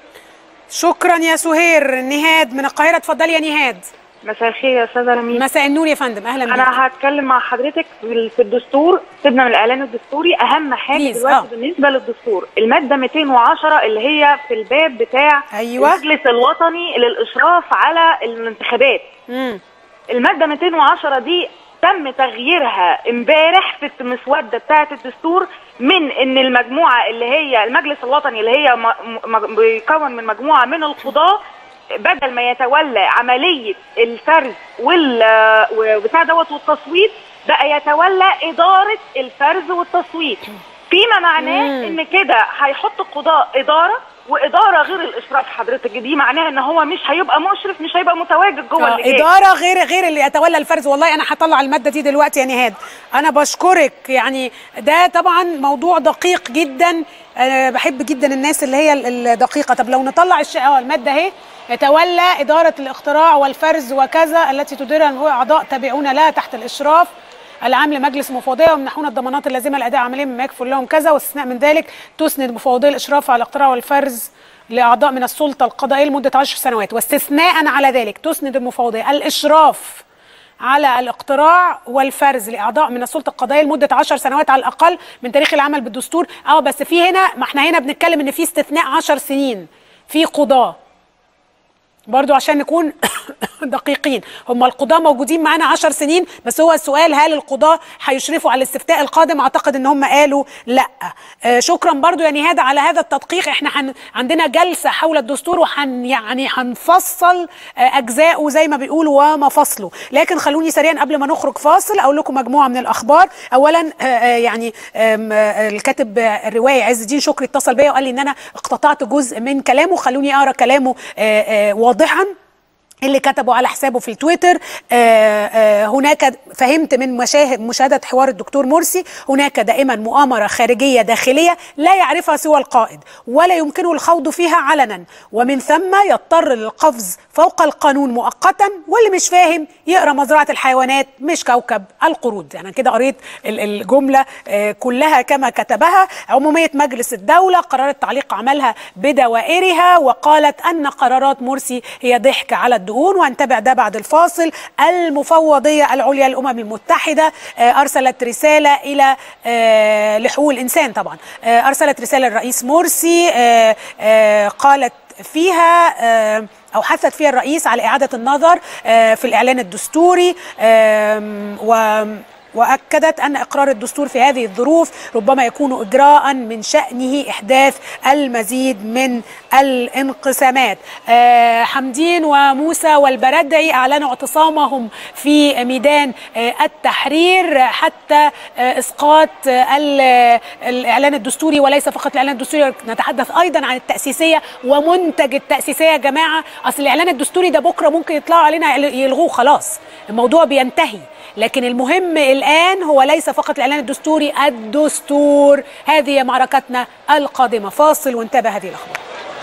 شكرا يا سهير نهاد من القاهره اتفضلي يا نهاد مساء الخير يا استاذه رميس مساء النور يا فندم اهلا بيكي انا هتكلم مع حضرتك في في الدستور سيبنا من الاعلان الدستوري اهم حاجه Please، دلوقتي آه. بالنسبه للدستور الماده 210 اللي هي في الباب بتاع أيوة. المجلس الوطني للاشراف على الانتخابات مم. الماده 210 دي تم تغييرها امبارح في المسوده بتاعه الدستور من ان المجموعه اللي هي المجلس الوطني اللي هي م- م- بيكون من مجموعه من القضاه بدل ما يتولى عمليه الفرز وال وبتاع دوت والتصويت بقى يتولى اداره الفرز والتصويت فيما معناه ان كده هيحط القضاء اداره واداره غير الاشراف حضرتك دي معناها ان هو مش هيبقى مشرف مش هيبقى متواجد جوه آه، اللجان اداره غير غير اللي يتولى الفرز والله انا هطلع الماده دي دلوقتي يا نهاد انا بشكرك يعني ده طبعا موضوع دقيق جدا أنا بحب جدا الناس اللي هي ال- الدقيقه طب لو نطلع الش... اه الماده اهي يتولى اداره الاختراع والفرز وكذا التي تديرها هو اعضاء تابعون لها تحت الاشراف العام لمجلس المفوضيه ويمنحون الضمانات اللازمه لاداء عمليه مما يكفل لهم كذا واستثناء من ذلك تسند مفوضيه الاشراف على الاختراع والفرز لاعضاء من السلطه القضائيه لمده 10 سنوات واستثناء على ذلك تسند المفوضيه الاشراف على الاقتراع والفرز لاعضاء من السلطه القضائيه لمده 10 سنوات على الاقل من تاريخ العمل بالدستور اه بس في هنا ما احنا هنا بنتكلم ان في استثناء 10 سنين في قضاه برضو عشان نكون دقيقين هم القضاة موجودين معانا عشر سنين بس هو السؤال هل القضاة هيشرفوا على الاستفتاء القادم اعتقد ان هم قالوا لا آه شكرا برضو يا نهاد على هذا التدقيق احنا حن عندنا جلسة حول الدستور وحن يعني هنفصل آه اجزاءه زي ما بيقولوا ومفاصله لكن خلوني سريعا قبل ما نخرج فاصل اقول لكم مجموعة من الاخبار اولا آه آه يعني آم، آه الكاتب آه، الرواية عز الدين شكري اتصل بيا وقال لي ان انا اقتطعت جزء من كلامه خلوني اقرا كلامه آه آه واضحا اللي كتبوا على حسابه في التويتر آه، آه، هناك فهمت من مشاهد مشاهدة حوار الدكتور مرسي هناك دائما مؤامرة خارجية داخلية لا يعرفها سوى القائد ولا يمكنه الخوض فيها علنا ومن ثم يضطر للقفز فوق القانون مؤقتا واللي مش فاهم يقرا مزرعة الحيوانات مش كوكب القرود أنا يعني كده قريت ال- الجملة آه، كلها كما كتبها عمومية مجلس الدولة قررت تعليق عملها بدوائرها وقالت أن قرارات مرسي هي ضحك على الدهون وهنتابع ده بعد الفاصل المفوضية العليا للأمم المتحدة آه، أرسلت رسالة إلى آه، لحقوق الإنسان طبعا آه، أرسلت رسالة للرئيس مرسي آه، آه، قالت فيها آه، أو حثت فيها الرئيس على إعادة النظر آه، في الإعلان الدستوري آم، و واكدت ان اقرار الدستور في هذه الظروف ربما يكون اجراء من شانه احداث المزيد من الانقسامات آه، حمدين وموسى والبردعي اعلنوا اعتصامهم في ميدان آه، التحرير حتى آه، اسقاط آه، ال- الاعلان الدستوري وليس فقط الاعلان الدستوري نتحدث ايضا عن التاسيسيه ومنتج التاسيسيه يا جماعه اصل الاعلان الدستوري ده بكره ممكن يطلعوا علينا يلغوه خلاص الموضوع بينتهي لكن المهم الآن هو ليس فقط الإعلان الدستوري الدستور هذه هي معركتنا القادمة فاصل وانتبه هذه الأخبار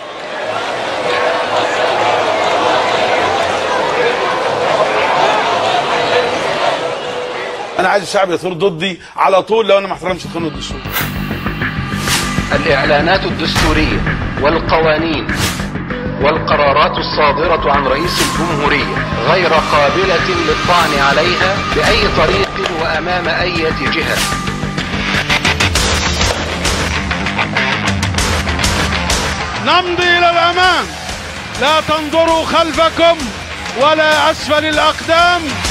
انا عايز الشعب يثور ضدي على طول لو انا ما احترمش القانون الدستوري الإعلانات الدستورية والقوانين والقرارات الصادرة عن رئيس الجمهورية غير قابلة للطعن عليها بأي طريق وأمام أي جهة نمضي إلى الأمام لا تنظروا خلفكم ولا أسفل الأقدام